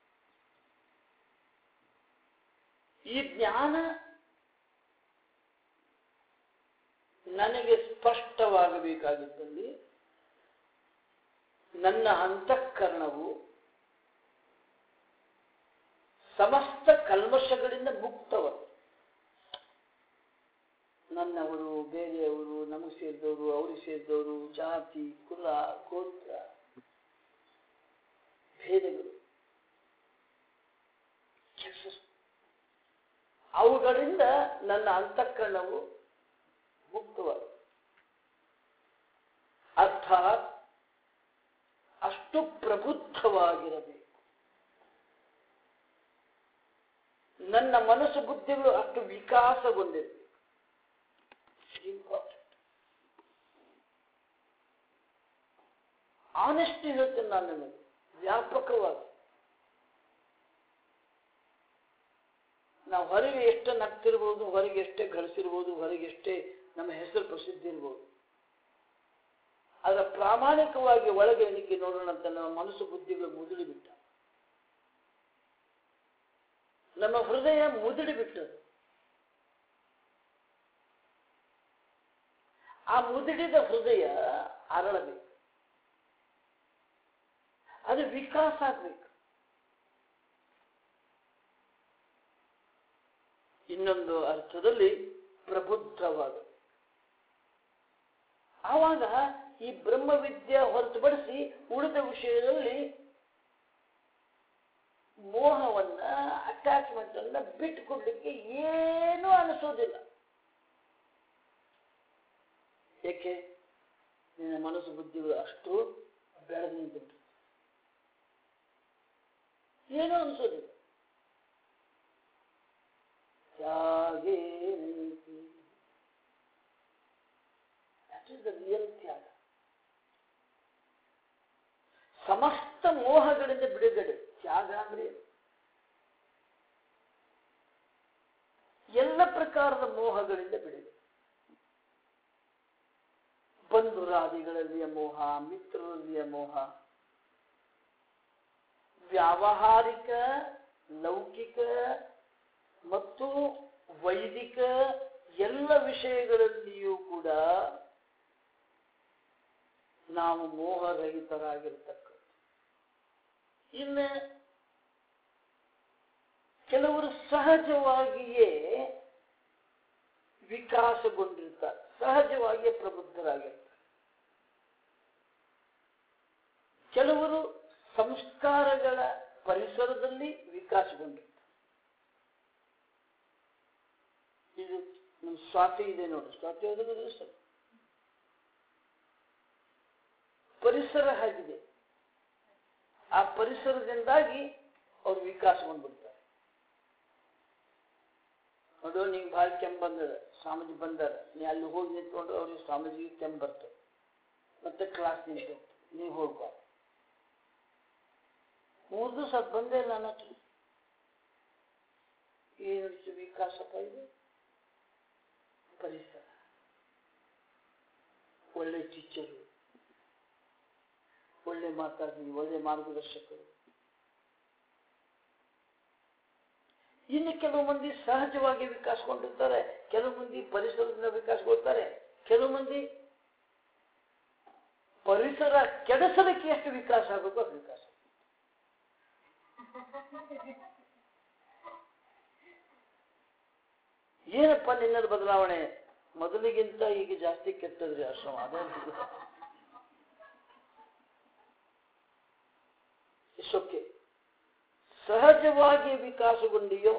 ಈ ಜ್ಞಾನ ನನಗೆ ಸ್ಪಷ್ಟವಾಗಬೇಕಾಗಿದ್ದಲ್ಲಿ ನನ್ನ ಅಂತಃಕರಣವು ಸಮಸ್ತ ಕಲ್ಮಶಗಳಿಂದ ಮುಕ್ತವರು ನನ್ನವರು ಬೇರೆಯವರು ನಮಗೆ ಸೇರಿದವರು ಅವ್ರಿಗೆ ಸೇರಿದವರು ಜಾತಿ ಕುಲ ಗೋತ್ರ ಭೇದಗಳು ಅವುಗಳಿಂದ ನನ್ನ ಅಂತಃಕರಣವು ಮುಕ್ತವಾದ ಅರ್ಥಾತ್ ಅಷ್ಟು ಪ್ರಬುದ್ಧವಾಗಿರಬೇಕು ನನ್ನ ಮನಸ್ಸು ಬುದ್ಧಿಗಳು ಅಷ್ಟು ವಿಕಾಸಗೊಂಡಿರಬೇಕು ಆನೆಸ್ಟ್ ಹೇಳ್ತೇನೆ ನಾನು ನಿಮಗೆ ವ್ಯಾಪಕವಾಗಿ ನಾವು ಹೊರಗೆ ಎಷ್ಟೇ ನಗ್ತಿರ್ಬೋದು ಹೊರಗೆ ಎಷ್ಟೇ ಗಳಿಸಿರ್ಬೋದು ಹೊರಗೆ ಎಷ್ಟೇ ನಮ್ಮ ಹೆಸರು ಪ್ರಸಿದ್ಧಿ ಇರ್ಬೋದು ಅದರ ಪ್ರಾಮಾಣಿಕವಾಗಿ ಒಳಗೆ ಎಣಿಕೆ ನೋಡೋಣ ಅಂತ ನಮ್ಮ ಮನಸ್ಸು ಬುದ್ಧಿಗಳು ಮುದುಡಿ ಬಿಟ್ಟ ನಮ್ಮ ಹೃದಯ ಮುದುಡಿ ಬಿಟ್ಟದು ಆ ಮುದುಡಿದ ಹೃದಯ ಅರಳಬೇಕು ಅದು ವಿಕಾಸ ಆಗ್ಬೇಕು ಇನ್ನೊಂದು ಅರ್ಥದಲ್ಲಿ ಪ್ರಬುದ್ಧವಾದ ಆವಾಗ ಈ ಬ್ರಹ್ಮವಿದ್ಯೆ ಹೊರತುಪಡಿಸಿ ಉಳಿದ ವಿಷಯದಲ್ಲಿ ಮೋಹವನ್ನ ಅಟ್ಯಾಚ್ಮೆಂಟ್ ಅನ್ನ ಬಿಟ್ಟುಕೊಡ್ಲಿಕ್ಕೆ ಏನೂ ಅನಿಸೋದಿಲ್ಲ ಏಕೆ ನಿನ್ನ ಮನಸ್ಸು ಬುದ್ಧಿಗಳು ಅಷ್ಟು ಬೆಳೆದು ನಿಂತಿರ್ತದೆ ಏನೂ ಅನಿಸೋದಿಲ್ಲ ತ್ಯಾಗೇ ನೈತಿ ದಟ್ ಇಸ್ ದ ರಿಯಲ್ ತ್ಯಾಗ ಸಮಸ್ತ ಮೋಹಗಳಿಂದ ಬಿಡುಗಡೆ ತ್ಯಾಗ ಅಂದ್ರೆ ಏನು? ಎಲ್ಲ ಪ್ರಕಾರದ ಮೋಹಗಳಿಂದ ಬಿಡುಗಡೆ ಬಂಧುರಾದಿಗಳಲ್ಲಿಯ ಮೋಹ ಮಿತ್ರರಲ್ಲಿಯ ಮೋಹ ವ್ಯಾವಹಾರಿಕ ಲೌಕಿಕ ಮತ್ತು ವೈದಿಕ ಎಲ್ಲ ವಿಷಯಗಳಲ್ಲಿಯೂ ಕೂಡ ನಾವು ಮೋಹರಹಿತರಾಗಿರ್ತಕ್ಕಂಥ ಇನ್ನು ಕೆಲವರು ಸಹಜವಾಗಿಯೇ ವಿಕಾಸಗೊಂಡಿರ್ತಾರೆ ಸಹಜವಾಗಿಯೇ ಪ್ರಬುದ್ಧರಾಗಿರ್ತಾರೆ ಕೆಲವರು ಸಂಸ್ಕಾರಗಳ ಪರಿಸರದಲ್ಲಿ ವಿಕಾಸಗೊಂಡಿರ್ತಾರೆ ಇದು ನಮ್ಮ ಸ್ವಾತಿ ಇದೆ ನೋಡಿ ಸ್ವಾತಿ ಓದೋದು ಸರ್ ಪರಿಸರ ಆಗಿದೆ ಆ ಪರಿಸರದಿಂದಾಗಿ ಅವರು ವಿಕಾಸಗೊಂಡ್ಬಿಡ್ತಾರೆ ನೋಡು ನಿಂಗೆ ಭಾಳ ಕೆಮ್ಮು ಬಂದದ ಸ್ವಾಮೀಜಿ ಬಂದಾರ ನೀ ಅಲ್ಲಿ ಹೋಗಿ ನಿಂತ್ಕೊಂಡು ಅವ್ರಿಗೆ ಸ್ವಾಮೀಜಿಗೆ ಕೆಮ್ಮು ಬರ್ತದೆ ಮತ್ತೆ ಕ್ಲಾಸ್ ನಿಂತು ನೀವು ಹೋಗ್ಬಾರ್ದು ಮೂರು ದಿವಸ ಅದು ಬಂದೇ ಇಲ್ಲ ನನ್ನ ಹತ್ರ ಏನು ವಿಕಾಸಪ್ಪ ಇದು ಪರಿಸರ ಒಳ್ಳೆ ಟೀಚರು ಒಳ್ಳೆ ಮಾತಾಡಿ ಒಳ್ಳೆ ಮಾರ್ಗದರ್ಶಕರು ಇನ್ನು ಕೆಲವು ಮಂದಿ ಸಹಜವಾಗಿ ವಿಕಾಸಗೊಂಡಿರ್ತಾರೆ ಕೆಲವು ಮಂದಿ ಪರಿಸರದಿಂದ ವಿಕಾಸಗೊಳ್ತಾರೆ ಕೆಲವು ಮಂದಿ ಪರಿಸರ ಕೆಡಿಸಲಿಕ್ಕೆ ಎಷ್ಟು ವಿಕಾಸ ಆಗಬೇಕು ಅದು ವಿಕಾಸ ಏನಪ್ಪ ನಿನ್ನದ ಬದಲಾವಣೆ ಮೊದಲಿಗಿಂತ ಈಗ ಜಾಸ್ತಿ ಕೆಟ್ಟದ್ರಿ ಆಶ್ರಮ ಅದೇ ಓಕೆ ಸಹಜವಾಗಿ ವಿಕಾಸಗೊಂಡಿಯೋ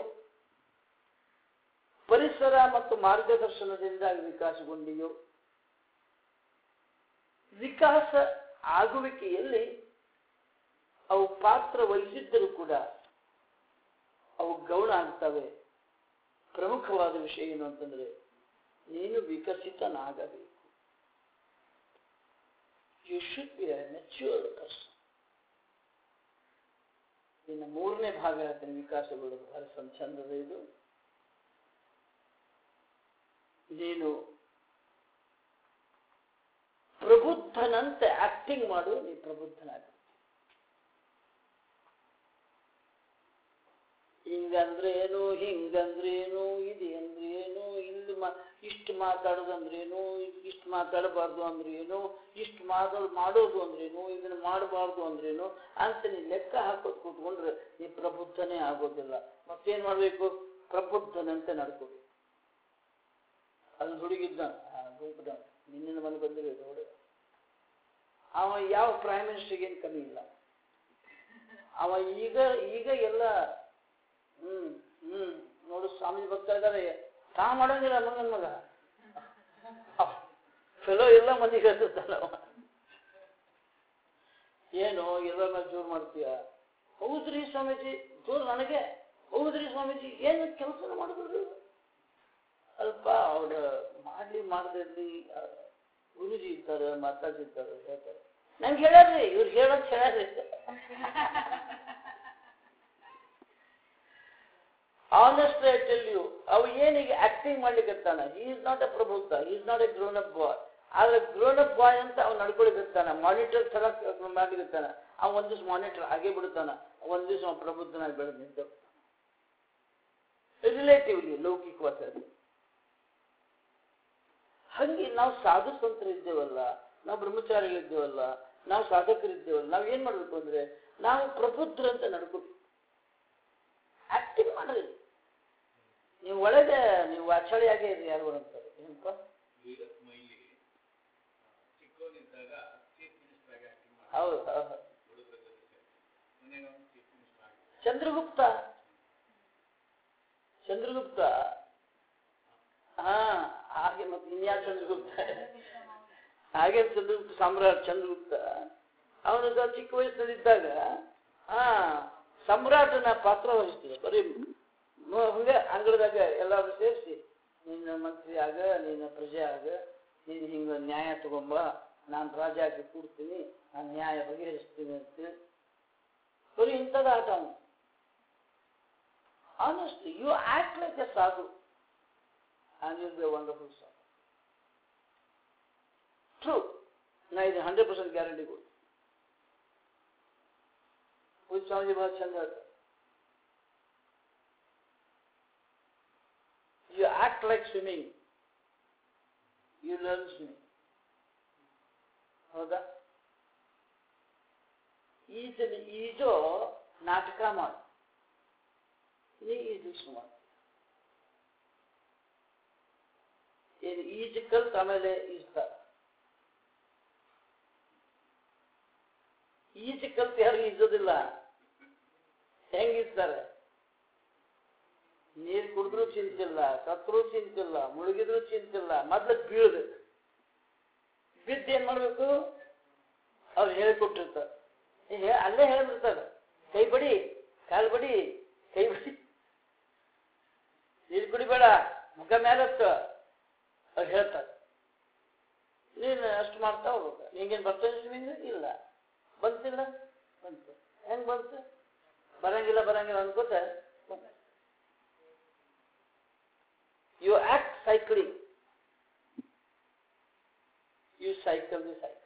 ಪರಿಸರ ಮತ್ತು ಮಾರ್ಗದರ್ಶನದಿಂದ ವಿಕಾಸಗೊಂಡಿಯೋ ವಿಕಾಸ ಆಗುವಿಕೆಯಲ್ಲಿ ಅವು ಪಾತ್ರ ವಹಿಸಿದ್ದರೂ ಕೂಡ ಅವು ಗೌಣ ಆಗ್ತವೆ ಪ್ರಮುಖವಾದ ವಿಷಯ ಏನು ಅಂತಂದ್ರೆ ನೀನು ವಿಕಸಿತನಾಗಬೇಕು you should be mature person ಇನ್ನು ಮೂರನೇ ಭಾಗ ಹೇಳ್ತೇನೆ ವಿಕಾಸಗೊಳ್ಳೋದು ಬಹಳ ಸಂ- ಚಂದದ ಇದು ನೀನು ಪ್ರಬುದ್ಧನಂತೆ ಆಕ್ಟಿಂಗ್ ಮಾಡು ನೀ ಪ್ರಬುದ್ಧನಾಗ ಹಿಂಗಂದ್ರೆ ಏನು ಹಿಂಗಂದ್ರೆ ಏನು ಇದು ಅಂದ್ರೆ ಏನು ಇಲ್ಲಿ ಮಾ ಇಷ್ಟು ಮಾತಾಡೋದಂದ್ರೆ ಏನು ಇಷ್ಟು ಮಾತಾಡಬಾರ್ದು ಅಂದ್ರೆ ಏನು ಇಷ್ಟು ಮಾತಾಡ್ ಮಾಡೋದು ಅಂದ್ರೇನು ಇದನ್ನ ಮಾಡಬಾರ್ದು ಅಂದ್ರೇನು ಅಂತ ನೀ ಲೆಕ್ಕ ಹಾಕೋದು ಕೂತ್ಕೊಂಡ್ರೆ ನೀ ಪ್ರಬುದ್ಧನೇ ಆಗೋದಿಲ್ಲ ಮತ್ತೇನ್ ಮಾಡ್ಬೇಕು ಪ್ರಬುದ್ಧನಂತೆ ನಡ್ಕೋಬೇಕು ಅಲ್ಲಿ ಹುಡುಗಿದ್ದ ಗುಂಪದ ನಿನ್ನಿನ ಮನೆ ಬಂದಿರೋದು ಹುಡುಗ ಅವ ಯಾವ ಪ್ರೈಮ್ ಮಿನಿಸ್ಟರ್ಗೆ ಏನು ಕಮ್ಮಿ ಇಲ್ಲ ಅವ ಈಗ ಈಗ ಎಲ್ಲ ಹ್ಮ್ ಹ್ಮ್ ನೋಡು ಸ್ವಾಮಿ ಬರ್ತಾ ಇದಾರೆ ತಾ ಮಾಡಂಗಿಲ್ಲ ಮಂಗನ್ ಮಗ ಫೆಲೋ ಎಲ್ಲ ಮಂದಿಗೆ ಹೇಳ್ತಿರ್ತಾನ ಅವ ಏನು ಎಲ್ಲರನ್ನ ಜೋರ್ ಮಾಡ್ತೀಯ ಹೌದ್ರಿ ಸ್ವಾಮೀಜಿ ಜೋರ್ ನನಗೆ ಹೌದ್ರಿ ಸ್ವಾಮೀಜಿ ಏನು ಕೆಲಸನ ಮಾಡಿದ್ರಿ ಅಲ್ಪ ಅವ್ರ ಮಾಡ್ಲಿ ಮಾಡದಿರ್ಲಿ ಗುರುಜಿ ಇರ್ತಾರೆ ಮಾತಾಜಿ ಇರ್ತಾರೆ ಹೇಳ್ತಾರೆ ನಂಗೆ ಹೇಳ್ಯಾರ್ರಿ ಇವ್ರು ಹೇಳೋದ್ ಹೇಳ್ಯಾರ್ರಿ ಆನೆಸ್ಟ್ ಐ ಟೆಲ್ ಯು ಅವು ಏನೀಗ ಆಕ್ಟಿಂಗ್ ಮಾಡ್ಲಿಕ್ಕತ್ತಾನ ಈ ಇಸ್ ನಾಟ್ ಎ ಪ್ರಬುದ್ಧ is not a grown up boy ಆದ್ರೆ ಗ್ರೋನ್ ಅಪ್ ಬಾಯ್ ಅಂತ ಅವ್ನು ನಡ್ಕೊಳಿಕತ್ತಾನ ಮಾನಿಟರ್ ತರ ಮಾಡ್ಲಿಕತ್ತಾನ ಅವ ಒಂದ್ ದಿವ್ಸ ಮಾನಿಟರ್ ಆಗೇ ಬಿಡ್ತಾನ ಒಂದ್ ದಿವ್ಸ ಅವ್ನು ಪ್ರಬುದ್ಧನಾಗಿ ಬೆಳೆದು ನಿಂತ ರಿಲೇಟಿವ್ಲಿ ಲೌಕಿಕವಾದ ಹಂಗೆ ನಾವು ಸಾಧು ಸಂತರು ಇದ್ದೇವಲ್ಲ ನಾವು ಬ್ರಹ್ಮಚಾರಿಗಳಿದ್ದೇವಲ್ಲ ನಾವು ಸಾಧಕರಿದ್ದೇವಲ್ಲ ನಾವು ಏನ್ ಮಾಡ್ಬೇಕು ಅಂದ್ರೆ ನಾವು ಪ್ರಬುದ್ಧರಂತ ನಡ್ಕೋಬೇಕು ಆಕ್ಟಿಂಗ್ ಮಾಡ್ರಿ ನೀವು ಒಳಗೆ ನೀವು ವಾಚಾಳಿಯಾಗೇ ಇರಿ ಯಾರು ಅಂತಾರೆ ಏನಪ್ಪ
ವೀರಪ್ಪ ಮೊಯ್ಲಿ ಚಿಕ್ಕವನಿದ್ದಾಗ ಚೀಫ್ ಮಿನಿಸ್ಟರ್ ಆಗಿ ಆಕ್ಟಿಂಗ್ ಮಾಡಿ
ಹೌದು ಹೌದು
ಹುಡುಗರ ಜೊತೆ ಮನೆಗೆ ಅವನು ಚೀಫ್ ಮಿನಿಸ್ಟರ್ ಆಗಿ
ಚಂದ್ರಗುಪ್ತ ಚಂದ್ರಗುಪ್ತ ಹಾ ಹಾಗೆ ಮತ್ತೆ ಇನ್ಯಾವ ಚಂದ್ರಗುಪ್ತ ಹಾಗೆ ಚಂದ್ರಗುಪ್ತ ಸಾಮ್ರಾಟ್ ಚಂದ್ರಗುಪ್ತ ಅವನು ಚಿಕ್ಕ ವಯಸ್ಸಿನಲ್ಲಿದ್ದಾಗ ಹಾ ಸಮ್ರಾಟನ ಪಾತ್ರ ವಹಿಸ್ತಿದ್ದ ಬರೀ ಮ- ಹಂಗೆ ಅಂಗಳದಾಗ ಎಲ್ಲರೂ ಸೇರಿಸಿ ನಿನ್ನ ಮಂತ್ರಿ ಆಗ ನಿನ್ನ ಪ್ರಜೆ ಆಗ ನೀನು ಹಿಂಗ ನ್ಯಾಯ ತಗೊಂಬ ನಾನು ರಾಜ ಆಗಿ ಕೂಡ್ತೀನಿ ನಾನು ನ್ಯಾಯ ಬಗೆಹರಿಸ್ತೀನಿ ಅಂತ ಬರೀ ಇಂಥದ್ದು ಆಟ ಅವನು Honestly, you act like a sadhu and you'll be a wonderful sadhu. True. ನಾ ಇದು ಹಂಡ್ರೆಡ್ ಪರ್ಸೆಂಟ್ ಗ್ಯಾರಂಟಿ ಕೊಡು ಪೂಜ ಸ್ವಾಮೀಜಿ ಬಹಳ ಚಂದ ಹೇಳ್ತಾರೆ you act like swimming you learn swimming ಹೌದಾ ಈಜು ಈಜೋ ನಾಟಕ ಮಾಡು ನೀ ಈಜು ಸುಮಾರು ಏನು ಈಜು ಕಲ್ತು ಆಮೇಲೆ ಈಜ್ತಾರೆ ಈಜು ಕಲ್ತು ಯಾರು ಈಜೋದಿಲ್ಲ ಹೆಂಗಿರ್ತಾರೆ ನೀರು ಕುಡಿದ್ರು ಚಿಂತಿಲ್ಲ ಸತ್ರು ಚಿಂತಿಲ್ಲ ಮುಳುಗಿದ್ರು ಚಿಂತಿಲ್ಲ ಮೊದ್ಲು ಬೀಳ್ದು ಬಿದ್ದು ಏನ್ ಮಾಡ್ಬೇಕು ಅವ್ರು ಹೇಳಿಕೊಟ್ಟಿರ್ತಾರೆ ಏ, ಹೇ- ಅಲ್ಲೇ ಹೇಳ್ಬಿಡ್ತಾರೆ ಕೈ ಬಡಿ ಕಾಲು ಬಡಿ ಕೈ ಬಡಿ ನೀರು ಕುಡಿಬೇಡ ಮುಖ ಮೇಲತ್ತು ಅವ್ರು ಹೇಳ್ತಾರೆ ನೀನು ಅಷ್ಟು ಮಾಡ್ತಾ ಹೋಗ್ಬೇಕು ನಿಂಗೇನು ಬರ್ತದೆ ಸ್ವಿಮ್ಮಿಂಗ್ ಇಲ್ಲ ಬಂತಿಲ್ಲ ಬಂತು ಹೆಂಗ್ ಬಂತು ಬರಂಗಿಲ್ಲ ಬರಂಗಿಲ್ಲ ಅನ್ಕೋತ you act cycling you cycle the cycle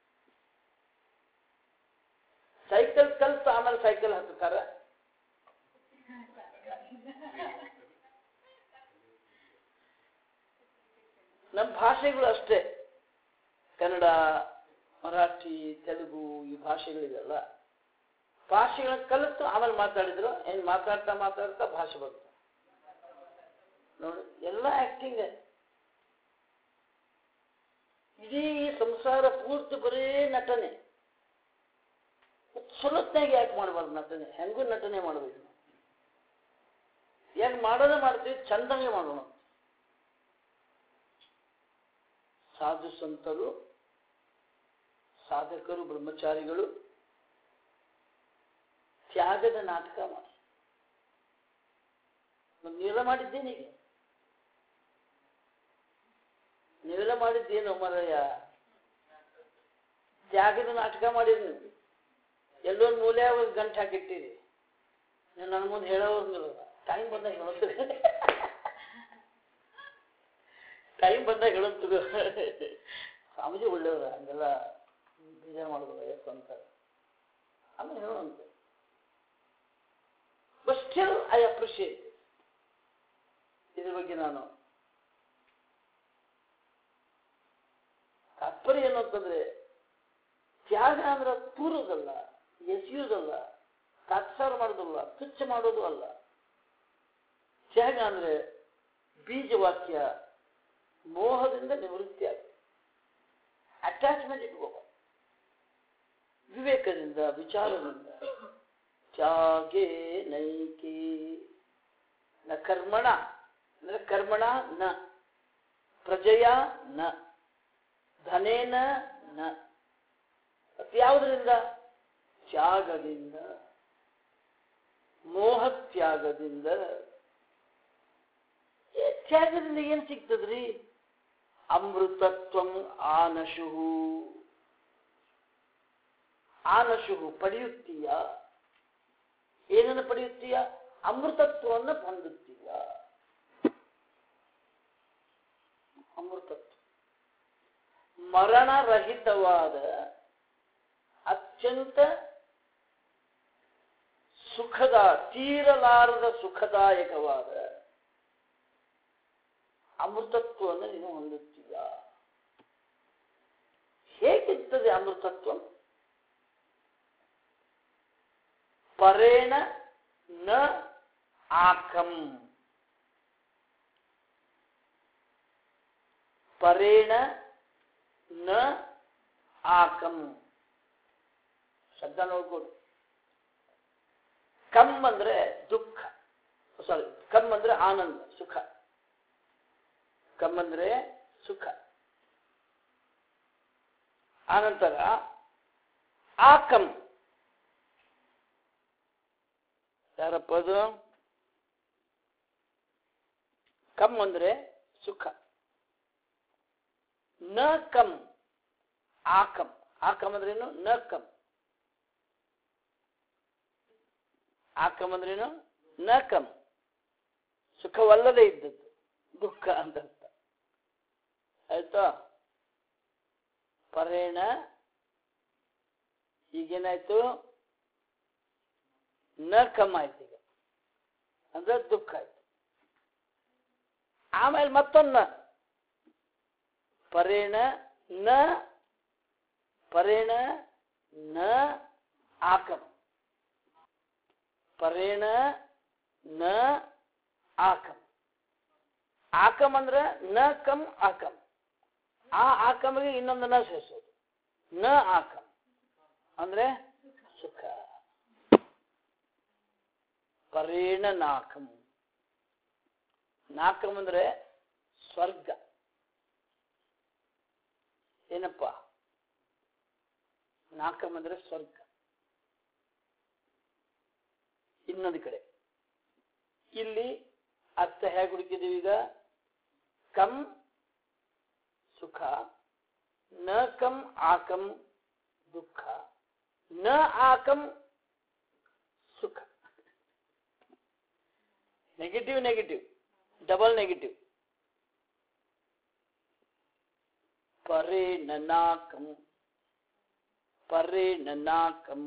cycle ಕಲ್ತು ಆಮೇಲೆ ಸೈಕಲ್ ಹತ್ತುತ್ತಾರ ನಮ್ಮ ಭಾಷೆಗಳು ಅಷ್ಟೇ ಕನ್ನಡ ಮರಾಠಿ ತೆಲುಗು ಈ ಭಾಷೆಗಳಿದೆಲ್ಲ ಭಾಷೆಗಳನ್ನ ಕಲಿತು ಆಮೇಲೆ ಮಾತಾಡಿದ್ರು ಏನ್ ಮಾತಾಡ್ತಾ ಮಾತಾಡ್ತಾ ಭಾಷೆ ಬಂತು ನೋಡಿ ಎಲ್ಲ ಆಕ್ಟಿಂಗ್ ಇಡೀ ಸಂಸಾರ ಪೂರ್ತಿ ಬರೇ ನಟನೆ ಸುಲತ್ನಾಗಿ ಯಾಕೆ ಮಾಡಬಾರ್ದು ನಟನೆ ಹೆಂಗೂ ನಟನೆ ಮಾಡಬೇಕು ಯಾಕೆ ಮಾಡೋದೇ ಮಾಡ್ತೀವಿ ಚಂದಂಗೆ ಮಾಡೋಣ ಸಾಧು ಸಂತರು ಸಾಧಕರು ಬ್ರಹ್ಮಚಾರಿಗಳು ತ್ಯಾಗದ ನಾಟಕ ಮಾಡಿ ನೀವೆಲ್ಲ ಮಾಡಿದ್ದೇನೆ ಈಗ ನೀವೆಲ್ಲ ಮಾಡಿದ್ದೇನು ಮರಯ್ಯ ತ್ಯಾಗದ ನಾಟಕ ಮಾಡಿರಿ ನೀವು ಎಲ್ಲೊಂದು ಮೂಲೆ ಒಂದು ಗಂಟೆ ಹಾಕಿಟ್ಟಿರಿ ನೀವು ನನ್ನ ಮುಂದೆ ಹೇಳೋರ್ಗಿಲ್ಲ ಟೈಮ್ ಬಂದಾಗ ಹೇಳೋದು ಟೈಮ್ ಬಂದಾಗ ಹೇಳೋದು ಸ್ವಾಮೀಜಿ ಒಳ್ಳೆಯವ್ರ ಹಂಗೆಲ್ಲ ಬೇಜಾರು ಮಾಡೋದು ವಯಸ್ಸು ಅಂತ ಆಮೇಲೆ ಹೇಳುವಂತೆ ಬಟ್ ಸ್ಟಿಲ್ ಐ ಅಪ್ರಿಷಿಯೇಟ್ ಇದ್ರ ಬಗ್ಗೆ ನಾನು ತಾತ್ಪರ್ಯ ಏನು ಅಂತಂದ್ರೆ ತ್ಯಾಗ ಅಂದ್ರೆ ತೂರೋದಲ್ಲ ಎಸೆಯುವುದಲ್ಲ ತಾತ್ಸಾರ ಮಾಡೋದಲ್ಲ ತುಚ್ಛ ಮಾಡೋದು ಅಲ್ಲ ತ್ಯಾಗ ಅಂದ್ರೆ ಬೀಜವಾಕ್ಯ ಮೋಹದಿಂದ ನಿವೃತ್ತಿ ಆಗುತ್ತೆ ಅಟ್ಯಾಚ್ಮೆಂಟ್ ಇಟ್ಕೋಬಾರ್ದು ವಿವೇಕದಿಂದ ವಿಚಾರದಿಂದ ತ್ಯಾಗೇ ನೈಕೆ ನ ಕರ್ಮಣ ಅಂದ್ರೆ ಕರ್ಮಣ ನ ಪ್ರಜೆಯ ನ ಧನೇನ ನ ಯಾವುದರಿಂದ ತ್ಯಾಗದಿಂದ ಮೋಹ ತ್ಯಾಗದಿಂದ ಈ ತ್ಯಾಗದಿಂದ ಏನ್ ಸಿಗ್ತದ್ರಿ ಅಮೃತತ್ವಂ ಆನಶು ಆನಶು ಪಡೆಯುತ್ತೀಯ ಏನನ್ನು ಪಡೆಯುತ್ತೀಯ ಅಮೃತತ್ವವನ್ನು ಹೊಂದುತ್ತೀಯ ಅಮೃತತ್ವ ಮರಣರಹಿತವಾದ ಅತ್ಯಂತ ಸುಖದ ತೀರಲಾರದ ಸುಖದಾಯಕವಾದ ಅಮೃತತ್ವವನ್ನು ನೀನು ಹೊಂದುತ್ತೀಯ ಹೇಗಿರ್ತದೆ ಅಮೃತತ್ವ ಪರೇಣ ನ ಆಕಂ ಪರೇಣ ನ ಆಕಂ ಶಬ್ದ ನೋಡ್ಕೊಡು ಕಮ್ ಅಂದ್ರೆ ದುಃಖ ಸಾರಿ ಕಮ್ ಅಂದ್ರೆ ಆನಂದ ಸುಖ ಕಮ್ ಅಂದ್ರೆ ಸುಖ ಆನಂತರ ಆಕಂ ಯಾರಪ್ಪ ಅದು ಕಮ್ ಅಂದ್ರೆ ಸುಖ ನ ಕಮ್ ಆಕಂ ಆಕಂ ಅಂದ್ರೇನು ನ ಕಮ್ ಆಕಂ ಅಂದ್ರೇನು ನ ಕಮ್ ಸುಖವಲ್ಲದೆ ಇದ್ದದ್ದು ದುಃಖ ಅಂತ ಅರ್ಥ ಆಯ್ತಾ ಪರೇಣ ಈಗೇನಾಯ್ತು ನ ಕಮ್ ಆಯ್ತು ಈಗ ಅಂದ್ರೆ ದುಃಖ ಆಯ್ತು ಆಮೇಲೆ ಮತ್ತೊಂದು ಪರೇಣ ನ ಪರೇಣ ನ ಆಕಂ ಪರೇಣ ನ ಆಕಂ ಆಕಂ ಅಂದ್ರೆ ನ ಕಮ್ ಆಕಂ ಆ ಆಕಮಿಗೆ ಇನ್ನೊಂದು ನ ಸೇರಿಸೋದು ನ ಆಕಂ ಅಂದ್ರೆ ಸುಖ ಪರೇಣ ನಾಕಂ ನಾಕಂ ಅಂದ್ರೆ ಸ್ವರ್ಗ ಏನಪ್ಪ ನಾಕಂ ಅಂದ್ರೆ ಸ್ವರ್ಗ ಇನ್ನೊಂದು ಕಡೆ ಇಲ್ಲಿ ಅರ್ಥ ಹೇಗೆ ಹುಡುಕಿದೀವಿ ಈಗ ಕಂ ಸುಖ ನ ಕಂ ಆಕಂ ದುಃಖ ನ ಆಕಂ ಸುಖ ನೆಗೆಟಿವ್ ನೆಗೆಟಿವ್ ಡಬಲ್ ನೆಗೆಟಿವ್ ಪರೇ ನನಾಕಂ ಪರೇ ನನಾಕಂ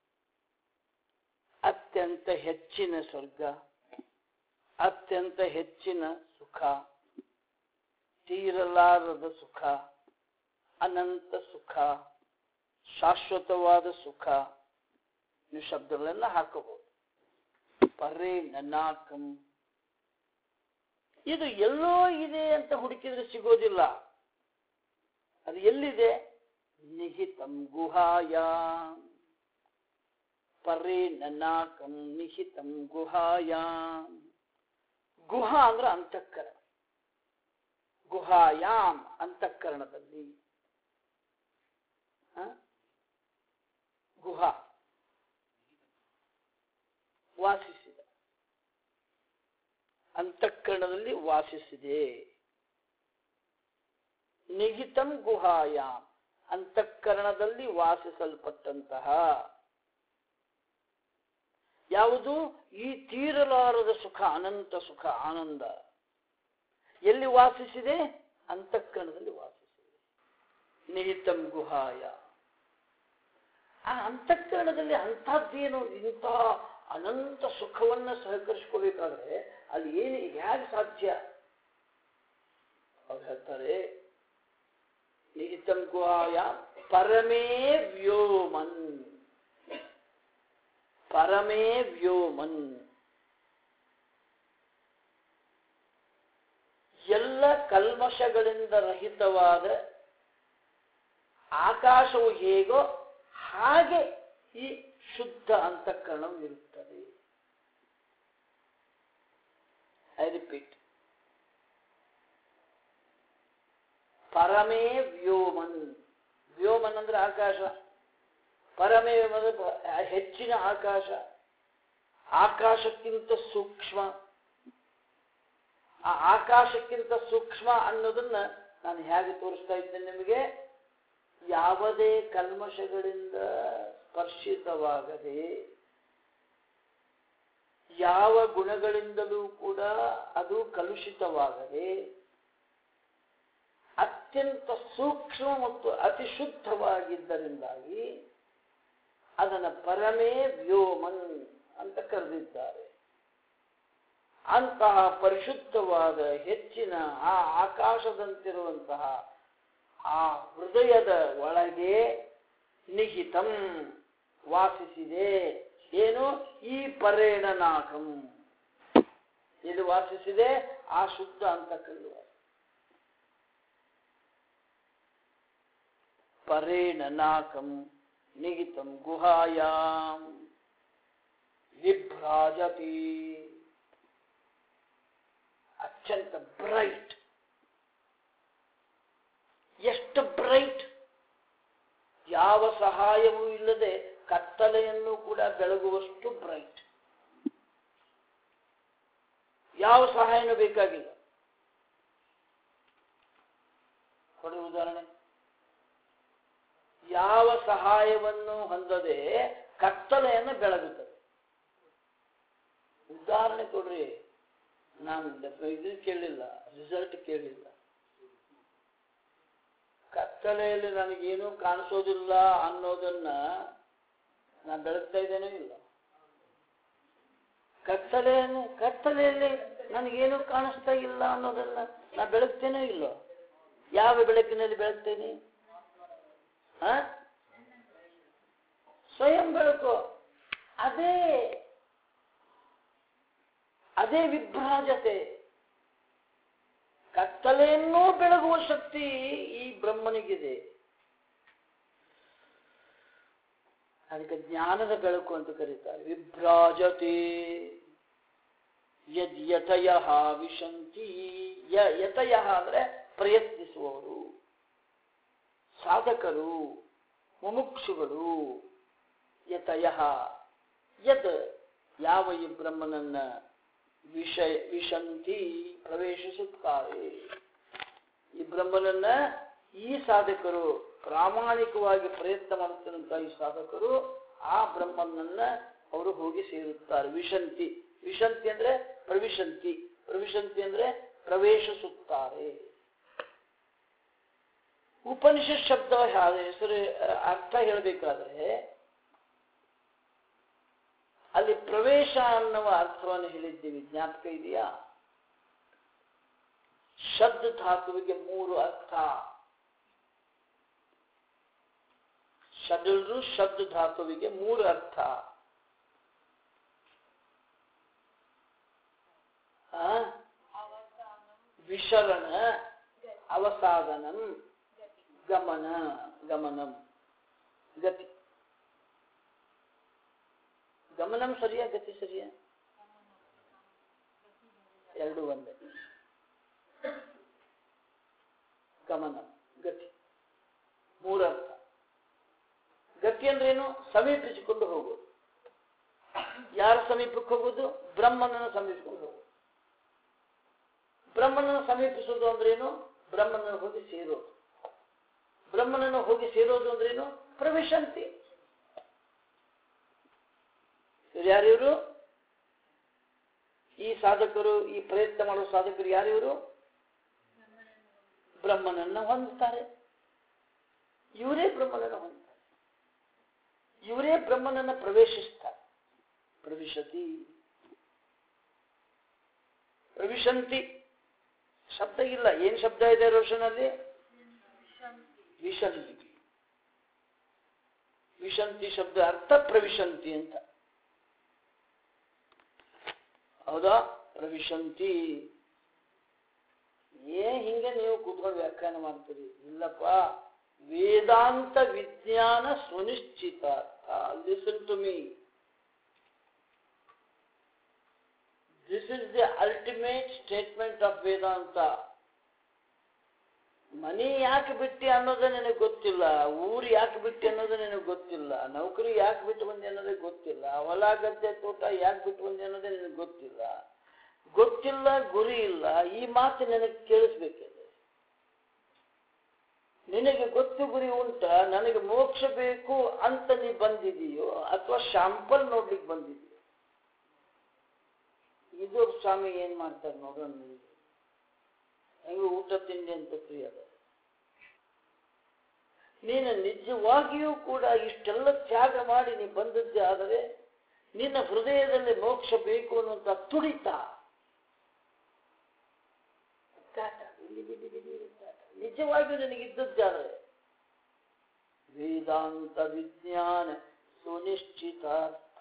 ಅತ್ಯಂತ ಹೆಚ್ಚಿನ ಸ್ವರ್ಗ ಅತ್ಯಂತ ಹೆಚ್ಚಿನ ಸುಖ ತೀರಲಾರದ ಸುಖ ಅನಂತ ಸುಖ ಶಾಶ್ವತವಾದ ಸುಖ ನೀವು ಶಬ್ದಗಳನ್ನ ಹಾಕಬಹುದು ಪರ್ರೆ ನನಾಕಂ ಇದು ಎಲ್ಲೋ ಇದೆ ಅಂತ ಹುಡುಕಿದ್ರೆ ಸಿಗೋದಿಲ್ಲ ಅದು ಎಲ್ಲಿದೆ ನಿಹಿತಂ ಗುಹಾಯ ಪರ್ರೆ ನನಾಕಂ ನಿಹಿತಂ ಗುಹಾಯ ಗುಹಾ ಅಂದ್ರೆ ಅಂತಃಕರಣ ಗುಹಾಯಾಮ್ ಅಂತಃಕರಣದಲ್ಲಿ ಹ? ಗುಹಾ ವಾಸಿಸಿದ ಅಂತಃಕರಣದಲ್ಲಿ ವಾಸಿಸಿದೆ ನಿಹಿತಂ ಗುಹಾಯಾಮ್ ಅಂತಃಕರಣದಲ್ಲಿ ವಾಸಿಸಲ್ಪಟ್ಟಂತಹ ಯಾವುದು ಈ ತೀರಲಾರದ ಸುಖ ಅನಂತ ಸುಖ ಆನಂದ ಎಲ್ಲಿ ವಾಸಿಸಿದೆ ಅಂತಃಕರಣದಲ್ಲಿ ವಾಸಿಸಿದೆ ನಿಹಿತಂ ಗುಹಾಯ ಆ ಅಂತಃಕರಣದಲ್ಲಿ ಅಂಥದ್ದೇನು ಇಂಥ ಅನಂತ ಸುಖವನ್ನ ಸಹಕರಿಸ್ಕೋಬೇಕಾದ್ರೆ ಅಲ್ಲಿ ಏನು ಹೇಗೆ ಸಾಧ್ಯ ಅವ್ರು ಹೇಳ್ತಾರೆ ನಿಹಿತಂ ಗುಹಾಯ ಪರಮೇ ವ್ಯೋಮನ್ ಪರಮೇ ವ್ಯೋಮನ್ ಎಲ್ಲ ಕಲ್ಮಶಗಳಿಂದ ರಹಿತವಾದ ಆಕಾಶವು ಹೇಗೋ ಹಾಗೆ ಈ ಶುದ್ಧ ಅಂತಃಕರಣವು ಇರುತ್ತದೆ ಐ ರಿಪೀಟ್ ಪರಮೇ ವ್ಯೋಮನ್ ವ್ಯೋಮನ್ ಅಂದ್ರೆ ಆಕಾಶ ಪರಮೇ ಅಂದ್ರೆ ಪ- ಹೆಚ್ಚಿನ ಆಕಾಶ ಆಕಾಶಕ್ಕಿಂತ ಸೂಕ್ಷ್ಮ ಆ ಆಕಾಶಕ್ಕಿಂತ ಸೂಕ್ಷ್ಮ ಅನ್ನೋದನ್ನ ನಾನು ಹೇಗೆ ತೋರಿಸ್ತಾ ಇದ್ದೇನೆ ನಿಮಗೆ ಯಾವುದೇ ಕಲ್ಮಶಗಳಿಂದ ಸ್ಪರ್ಶಿತವಾಗದೆ ಯಾವ ಗುಣಗಳಿಂದಲೂ ಕೂಡ ಅದು ಕಲುಷಿತವಾಗದೆ ಅತ್ಯಂತ ಸೂಕ್ಷ್ಮ ಮತ್ತು ಅತಿ ಶುದ್ಧವಾಗಿದ್ದರಿಂದಾಗಿ ಅದನ್ನು ಪರಮೇ ವ್ಯೋಮನ್ ಅಂತ ಕರೆದಿದ್ದಾರೆ ಅಂತಹ ಪರಿಶುದ್ಧವಾದ ಹೆಚ್ಚಿನ ಆ ಆಕಾಶದಂತಿರುವಂತಹ ಆ ಹೃದಯದ ಒಳಗೆ ನಿಹಿತಂ ವಾಸಿಸಿದೆ ಏನು ಈ ಪರೇಣನಾಕಂ ಇದು ವಾಸಿಸಿದೆ ಆ ಶುದ್ಧ ಅಂತಕ್ಕಂದು ಪರೇಣನಾಕಂ ನಿಹಿತಂ ಗುಹಾಯಾಂ ವಿಭ್ರಾಜತಿ ಅತ್ಯಂತ ಬ್ರೈಟ್ ಎಷ್ಟು ಬ್ರೈಟ್ ಯಾವ ಸಹಾಯವೂ ಇಲ್ಲದೆ ಕತ್ತಲೆಯನ್ನು ಕೂಡ ಬೆಳಗುವಷ್ಟು ಬ್ರೈಟ್ ಯಾವ ಸಹಾಯನೂ ಬೇಕಾಗಿಲ್ಲ ಕೊಡಿ ಉದಾಹರಣೆ ಯಾವ ಸಹಾಯವನ್ನು ಹೊಂದದೆ ಕತ್ತಲೆಯನ್ನು ಬೆಳಗುತ್ತದೆ ಉದಾಹರಣೆ ಕೊಡ್ರಿ ನಾನು ಇದು ಕೇಳಿಲ್ಲ ರಿಸಲ್ಟ್ ಕೇಳಿಲ್ಲ ಕತ್ತಲೆಯಲ್ಲಿ ನನಗೇನು ಕಾಣಿಸೋದಿಲ್ಲ ಅನ್ನೋದನ್ನ ನಾನು ಬೆಳಗ್ತಾ ಇದ್ದೇನೋ ಇಲ್ಲ ಕತ್ತಲೆಯನ್ನು ಕತ್ತಲೆಯಲ್ಲಿ ನನಗೇನು ಕಾಣಿಸ್ತಾ ಇಲ್ಲ ಅನ್ನೋದನ್ನ ನಾ ಬೆಳಗ್ತೇನೋ ಇಲ್ಲೋ ಯಾವ ಬೆಳಕಿನಲ್ಲಿ ಬೆಳಗ್ತೇನೆ ಆ? ಸ್ವಯಂ ಬೆಳಕು ಅದೇ ಅದೇ ವಿಭ್ರಾಜತೆ ಕತ್ತಲೆಯನ್ನೂ ಬೆಳಗುವ ಶಕ್ತಿ ಈ ಬ್ರಹ್ಮನಿಗಿದೆ ಅದಕ್ಕೆ ಜ್ಞಾನದ ಬೆಳಕು ಅಂತ ಕರೀತಾರೆ ವಿಭ್ರಾಜತೆ ಯದ್ ಯತಯ ವಿಶಂತಿ ಯ ಯತಯ ಅಂದ್ರೆ ಪ್ರಯತ್ನಿಸುವವರು ಸಾಧಕರು ಮುಮುಕ್ಷುಗಳು ಯತಯ ಯದ್ ಯಾವ ಈ ಬ್ರಹ್ಮನನ್ನ ವಿಷಯ ವಿಶಂತಿ ಪ್ರವೇಶಿಸುತ್ತಾರೆ ಈ ಬ್ರಹ್ಮನನ್ನ ಈ ಸಾಧಕರು ಪ್ರಾಮಾಣಿಕವಾಗಿ ಪ್ರಯತ್ನ ಮಾಡುತ್ತಿರುವಂತಹ ಈ ಸಾಧಕರು ಆ ಬ್ರಹ್ಮನನ್ನ ಅವರು ಹೋಗಿ ಸೇರುತ್ತಾರೆ ವಿಶಂತಿ ವಿಶಂತಿ ಅಂದ್ರೆ ಪ್ರವಿಶಂತಿ ಪ್ರವಿಶಂತಿ ಅಂದ್ರೆ ಪ್ರವೇಶಿಸುತ್ತಾರೆ ಉಪನಿಷತ್ ಶಬ್ದ ಯಾವ- ಹೆಸರು ಅರ್ಥ ಹೇಳಬೇಕಾದ್ರೆ ಅಲ್ಲಿ ಪ್ರವೇಶ ಅನ್ನುವ ಅರ್ಥವನ್ನು ಹೇಳಿದ್ದೀವಿ ಜ್ಞಾಪಕ ಇದೆಯಾ ಶಬ್ದ ಧಾತುವಿಗೆ ಮೂರು ಅರ್ಥ ಶಬ್ದರು ಶಬ್ದ ಧಾತುವಿಗೆ ಮೂರು ಅರ್ಥ ಆ? ವಿಶರಣ ಅವಸಾದನಂ ಗಮನ ಗಮನಂ ಗತಿ ಗಮನಂ ಸರಿಯಾ ಗತಿ ಸರಿಯಾ ಎರಡು ಒಂದೇ ಗಮನ ಗತಿ ಮೂರರ್ಥ ಗತಿ ಅಂದ್ರೇನು ಸಮೀಪಿಸಿಕೊಂಡು ಹೋಗೋದು ಯಾರ ಸಮೀಪಕ್ಕೆ ಹೋಗೋದು ಬ್ರಹ್ಮನನ್ನು ಸಮೀಪಿಸಿಕೊಂಡು ಹೋಗೋದು ಬ್ರಹ್ಮನನ್ನು ಸಮೀಪಿಸೋದು ಅಂದ್ರೇನು ಬ್ರಹ್ಮನನ್ನು ಹೋಗಿ ಸೇರೋದು ಬ್ರಹ್ಮನನ್ನು ಹೋಗಿ ಸೇರೋದು ಅಂದ್ರೇನು ಪ್ರವೇಶಂತಿ ಯಾರಿವರು ಈ ಸಾಧಕರು ಈ ಪ್ರಯತ್ನ ಮಾಡುವ ಸಾಧಕರು ಯಾರಿವರು ಬ್ರಹ್ಮನನ್ನ ಹೊಂದುತ್ತಾರೆ ಇವರೇ ಬ್ರಹ್ಮನನ್ನ ಹೊಂದುತ್ತಾರೆ ಇವರೇ ಬ್ರಹ್ಮನನ್ನ ಪ್ರವೇಶಿಸ್ತಾರೆ ಪ್ರವಿಶತಿ ಪ್ರವಿಶಂತಿ ಶಬ್ದ ಇಲ್ಲ ಏನ್ ಶಬ್ದ ಇದೆ ರೋಷನಲ್ಲಿ ವಿಶಂತಿ ವಿಶಂತಿ ಶಬ್ದ ಅರ್ಥ ಪ್ರವಿಶಂತಿ ಅಂತ ಹೌದಾ ಪ್ರವಿಶಂತಿ ಏನ್ ಹಿಂಗೆ ನೀವು ಕೂತ್ಕೊಂಡು ವ್ಯಾಖ್ಯಾನ ಮಾಡ್ತೀರಿ ಇಲ್ಲಪ್ಪ ವೇದಾಂತ ವಿಜ್ಞಾನ ಸುನಿಶ್ಚಿತ listen to me this is the ultimate statement of Vedanta ಮನಿ ಯಾಕೆ ಬಿಟ್ಟಿ ಅನ್ನೋದೇ ನಿನಗೆ ಗೊತ್ತಿಲ್ಲ ಊರು ಯಾಕೆ ಬಿಟ್ಟಿ ಅನ್ನೋದೇ ನಿನಗೆ ಗೊತ್ತಿಲ್ಲ ನೌಕರಿ ಯಾಕೆ ಬಿಟ್ಟು ಬಂದೆ ಅನ್ನೋದೇ ಗೊತ್ತಿಲ್ಲ ಹೊಲ ಗದ್ದೆ ತೋಟ ಯಾಕೆ ಬಿಟ್ಟು ಬಂದೆ ಅನ್ನೋದೇ ನಿನಗೆ ಗೊತ್ತಿಲ್ಲ ಗೊತ್ತಿಲ್ಲ ಗುರಿ ಇಲ್ಲ ಈ ಮಾತು ನಿನಗೆ ಕೇಳಿಸ್ಬೇಕಿದೆ ನಿನಗೆ ಗೊತ್ತು ಗುರಿ ಉಂಟ ನನಗೆ ಮೋಕ್ಷ ಬೇಕು ಅಂತ ನೀ ಬಂದಿದೀಯೋ ಅಥವಾ ಶಾಂಪಲ್ ನೋಡ್ಲಿಕ್ಕೆ ಬಂದಿದೀಯೋ ಇದು ಸ್ವಾಮಿ ಏನ್ ಮಾಡ್ತಾರೆ ನೋಡೋಣ ನೀವು ಹೆಂಗ ಊಟ ತಿಂಡಿ ಅಂತ ಫ್ರೀ ಅದ ನೀನು ನಿಜವಾಗಿಯೂ ಕೂಡ ಇಷ್ಟೆಲ್ಲ ತ್ಯಾಗ ಮಾಡಿ ನೀ ಬಂದದ್ದೇ ಆದರೆ ನಿನ್ನ ಹೃದಯದಲ್ಲಿ ಮೋಕ್ಷ ಬೇಕು ಅನ್ನುವಂಥ ತುಡಿತ ಕಾಟ, ಇಲ್ಲಿ ಬಿಡಿ ಬಿಡಿ ಇಲ್ಲಿ ಕಾಟ. ನಿಜವಾಗಿಯೂ ನಿನಗಿದ್ದದ್ದಾದರೆ ವೇದಾಂತ ವಿಜ್ಞಾನ ಸುನಿಶ್ಚಿತಾರ್ಥ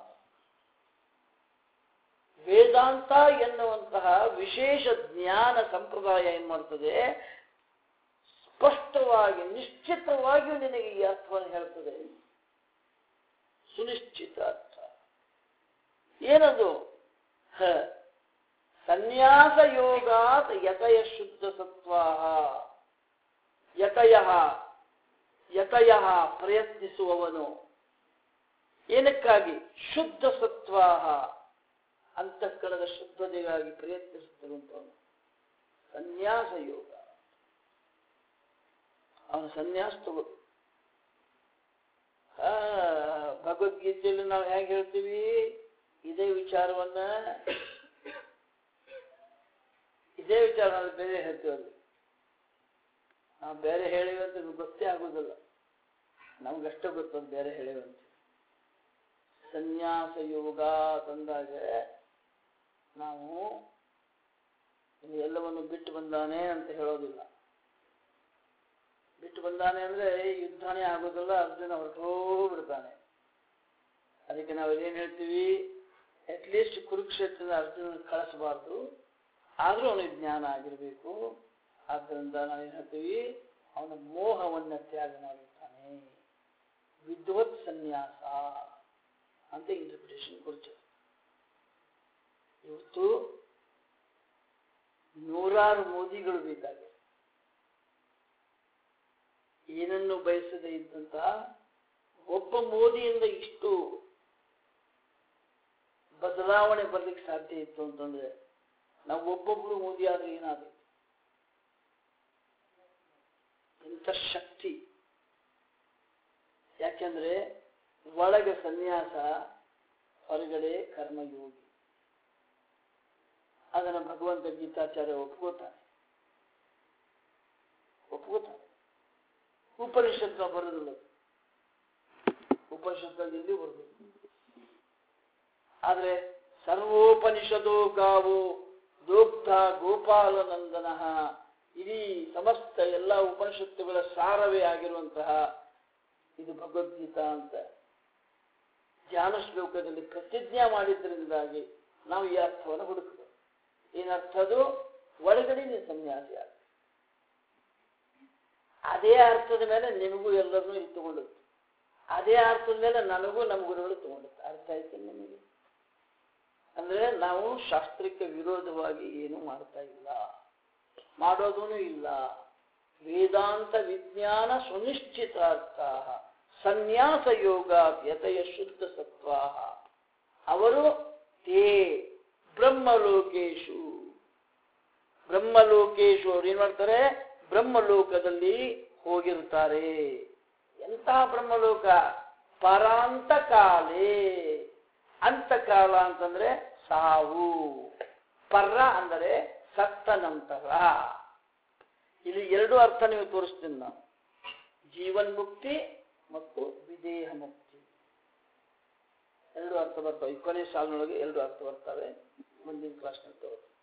ವೇದಾಂತ ಎನ್ನುವಂತಹ ವಿಶೇಷ ಜ್ಞಾನ ಸಂಪ್ರದಾಯ ಏನ್ ಮಾಡ್ತದೆ ಸ್ಪಷ್ಟವಾಗಿ ನಿಶ್ಚಿತವಾಗಿಯೂ ನಿನಗೆ ಈ ಅರ್ಥವನ್ನು ಹೇಳ್ತದೆ ಸುನಿಶ್ಚಿತ ಅರ್ಥ ಏನದು ಹ ಸನ್ಯಾಸ ಯೋಗಾತ್ ಯತಯ ಶುದ್ಧ ಸತ್ವಾ ಯತಯ ಯತಯ ಪ್ರಯತ್ನಿಸುವವನು ಏನಕ್ಕಾಗಿ ಶುದ್ಧ ಸತ್ವಾಹ ಅಂತಃಕರಣದ ಶುದ್ಧತೆಗಾಗಿ ಪ್ರಯತ್ನಿಸುತ್ತಿರುವಂತವನು ಸನ್ಯಾಸ ಯೋಗ ಅವನು ಸನ್ಯಾಸ ತಗೋ ಆ, ಭಗವದ್ಗೀತೆಯಲ್ಲಿ ನಾವು ಹೇಗೆ ಹೇಳ್ತೀವಿ ಇದೇ ವಿಚಾರವನ್ನ ಇದೇ ವಿಚಾರ ನಾವು ಬೇರೆ ಹೇಳ್ತೀವಲ್ಲಿ ನಾವು ಬೇರೆ ಹೇಳಿವಿ ಅಂತ ನಿಮ್ಗೆ ಗೊತ್ತೇ ಆಗುದಿಲ್ಲ ನಮ್ಗಷ್ಟೇ ಗೊತ್ತದು ಬೇರೆ ಹೇಳಿವಂತೆ ಸನ್ಯಾಸ ಯೋಗ ತಂದಾಗ ನಾವು ಇನ್ನು ಎಲ್ಲವನ್ನು ಬಿಟ್ಟು ಬಂದಾನೆ ಅಂತ ಹೇಳೋದಿಲ್ಲ ಬಿಟ್ಟು ಬಂದಾನೆ ಅಂದ್ರೆ ಯುದ್ಧನೇ ಆಗೋದಿಲ್ಲ ಅರ್ಜುನ ಹೊರಟೋಗ್ಬಿಡ್ತಾನೆ ಅದಕ್ಕೆ ನಾವು ಏನ್ ಹೇಳ್ತೀವಿ ಅಟ್ಲೀಸ್ಟ್ ಕುರುಕ್ಷೇತ್ರದ ಅರ್ಜುನ ಕಳಿಸಬಾರ್ದು ಆದ್ರೂ ಅವನಿಗೆ ಜ್ಞಾನ ಆಗಿರ್ಬೇಕು ಆದ್ದರಿಂದ ನಾವೇನ್ ಹೇಳ್ತೀವಿ ಅವನ ಮೋಹವನ್ನ ತ್ಯಾಗ ಮಾಡಿರ್ತಾನೆ ವಿದ್ವತ್ ಸನ್ಯಾಸ ಅಂತ ಇಂಟರ್ಪ್ರಿಟೇಷನ್ ಕೊಡ್ತೇವೆ ಇವತ್ತು ನೂರಾರು ಮೋದಿಗಳು ಬೇಕಾಗಿದೆ ಏನನ್ನು ಬಯಸದೇ ಇದ್ದಂತಹ ಒಬ್ಬ ಮೋದಿಯಿಂದ ಇಷ್ಟು ಬದಲಾವಣೆ ಬರ್ಲಿಕ್ಕೆ ಸಾಧ್ಯ ಇತ್ತು ಅಂತಂದ್ರೆ ನಾವು ಒಬ್ಬೊಬ್ರು ಮೋದಿ ಆದ್ರೆ ಏನಾದ್ರು ಇಂಥ ಶಕ್ತಿ ಯಾಕೆಂದ್ರೆ ಒಳಗೆ ಸನ್ಯಾಸ ಹೊರಗಡೆ ಕರ್ಮಯೋಗಿ ಅದನ್ನು ಭಗವಂತ ಗೀತಾಚಾರ್ಯ ಒಪ್ಕೋತಾನೆ ಒಪ್ಕೋತಾನೆ ಉಪನಿಷತ್ ಬರೋದಿಲ್ಲ ಅದು. ಉಪನಿಷತ್ತಲ್ಲಿ ಎಲ್ಲಿ ಬರೋದು ಆದ್ರೆ ಸರ್ವೋಪನಿಷದೋ ಗಾವು ದೋಗ್ಧ ಗೋಪಾಲನಂದನ ಇಡೀ ಸಮಸ್ತ ಎಲ್ಲ ಉಪನಿಷತ್ತುಗಳ ಸಾರವೇ ಆಗಿರುವಂತಹ ಇದು ಭಗವದ್ಗೀತಾ ಅಂತ ಧ್ಯಾನ ಶ್ಲೋಕದಲ್ಲಿ ಪ್ರತಿಜ್ಞಾ ಮಾಡಿದ್ರಿಂದಾಗಿ ನಾವು ಈ ಅರ್ಥವನ್ನು ಹುಡುಕಬೇಕು ಏನರ್ಥ ಅದು ಒಳಗಡೆ ನೀನು ಸನ್ಯಾಸಿ ಆಗ ಅದೇ ಅರ್ಥದ ಮೇಲೆ ನಿಮಗೂ ಎಲ್ಲರನ್ನೂ ಇಲ್ಲಿ ತಗೊಂಡದ್ದು ಅದೇ ಅರ್ಥದ ಮೇಲೆ ನನಗೂ ನಮ್ಮ ಗುರುಗಳು ತಗೊಂಡದ್ದು ಅರ್ಥ ಆಯ್ತು ನಿಮಗೆ ಅಂದ್ರೆ ನಾವು ಶಾಸ್ತ್ರಕ್ಕೆ ವಿರೋಧವಾಗಿ ಏನು ಮಾಡ್ತಾ ಇಲ್ಲ ಮಾಡೋದೂ ಇಲ್ಲ ವೇದಾಂತ ವಿಜ್ಞಾನ ಸುನಿಶ್ಚಿತಾರ್ಥ ಸನ್ಯಾಸ ಯೋಗ ಯತಯ ಶುದ್ಧ ಸತ್ವ ಅವರು ತೇ ಬ್ರಹ್ಮಲೋಕೇಶು ಬ್ರಹ್ಮಲೋಕೇಶು ಅವ್ರು ಏನ್ ಮಾಡ್ತಾರೆ ಬ್ರಹ್ಮಲೋಕದಲ್ಲಿ ಹೋಗಿರ್ತಾರೆ ಎಂತಹ ಬ್ರಹ್ಮಲೋಕ ಪರಾಂತ ಕಾಲೇ ಅಂತಕಾಲ ಅಂತಂದ್ರೆ ಸಾವು ಪರ್ರ ಅಂದರೆ ಸತ್ತ ನಂತರ ಇಲ್ಲಿ ಎರಡು ಅರ್ಥ ನೀವು ತೋರಿಸ್ತೀನಿ ನಾವು ಜೀವನ್ ಮುಕ್ತಿ ಮತ್ತು ವಿದೇಹ ಮುಕ್ತಿ ಎರಡು ಅರ್ಥ ಬರ್ತವೆ ಈ ಕೊನೆ ಸಾಲಿನೊಳಗೆ ಎರಡು ಅರ್ಥ ಬರ್ತವೆ ಮುಂದಿನ ಕ್ಲಾಸ್ನಲ್ಲಿ ತೋರಿಸ್ತೀನಿ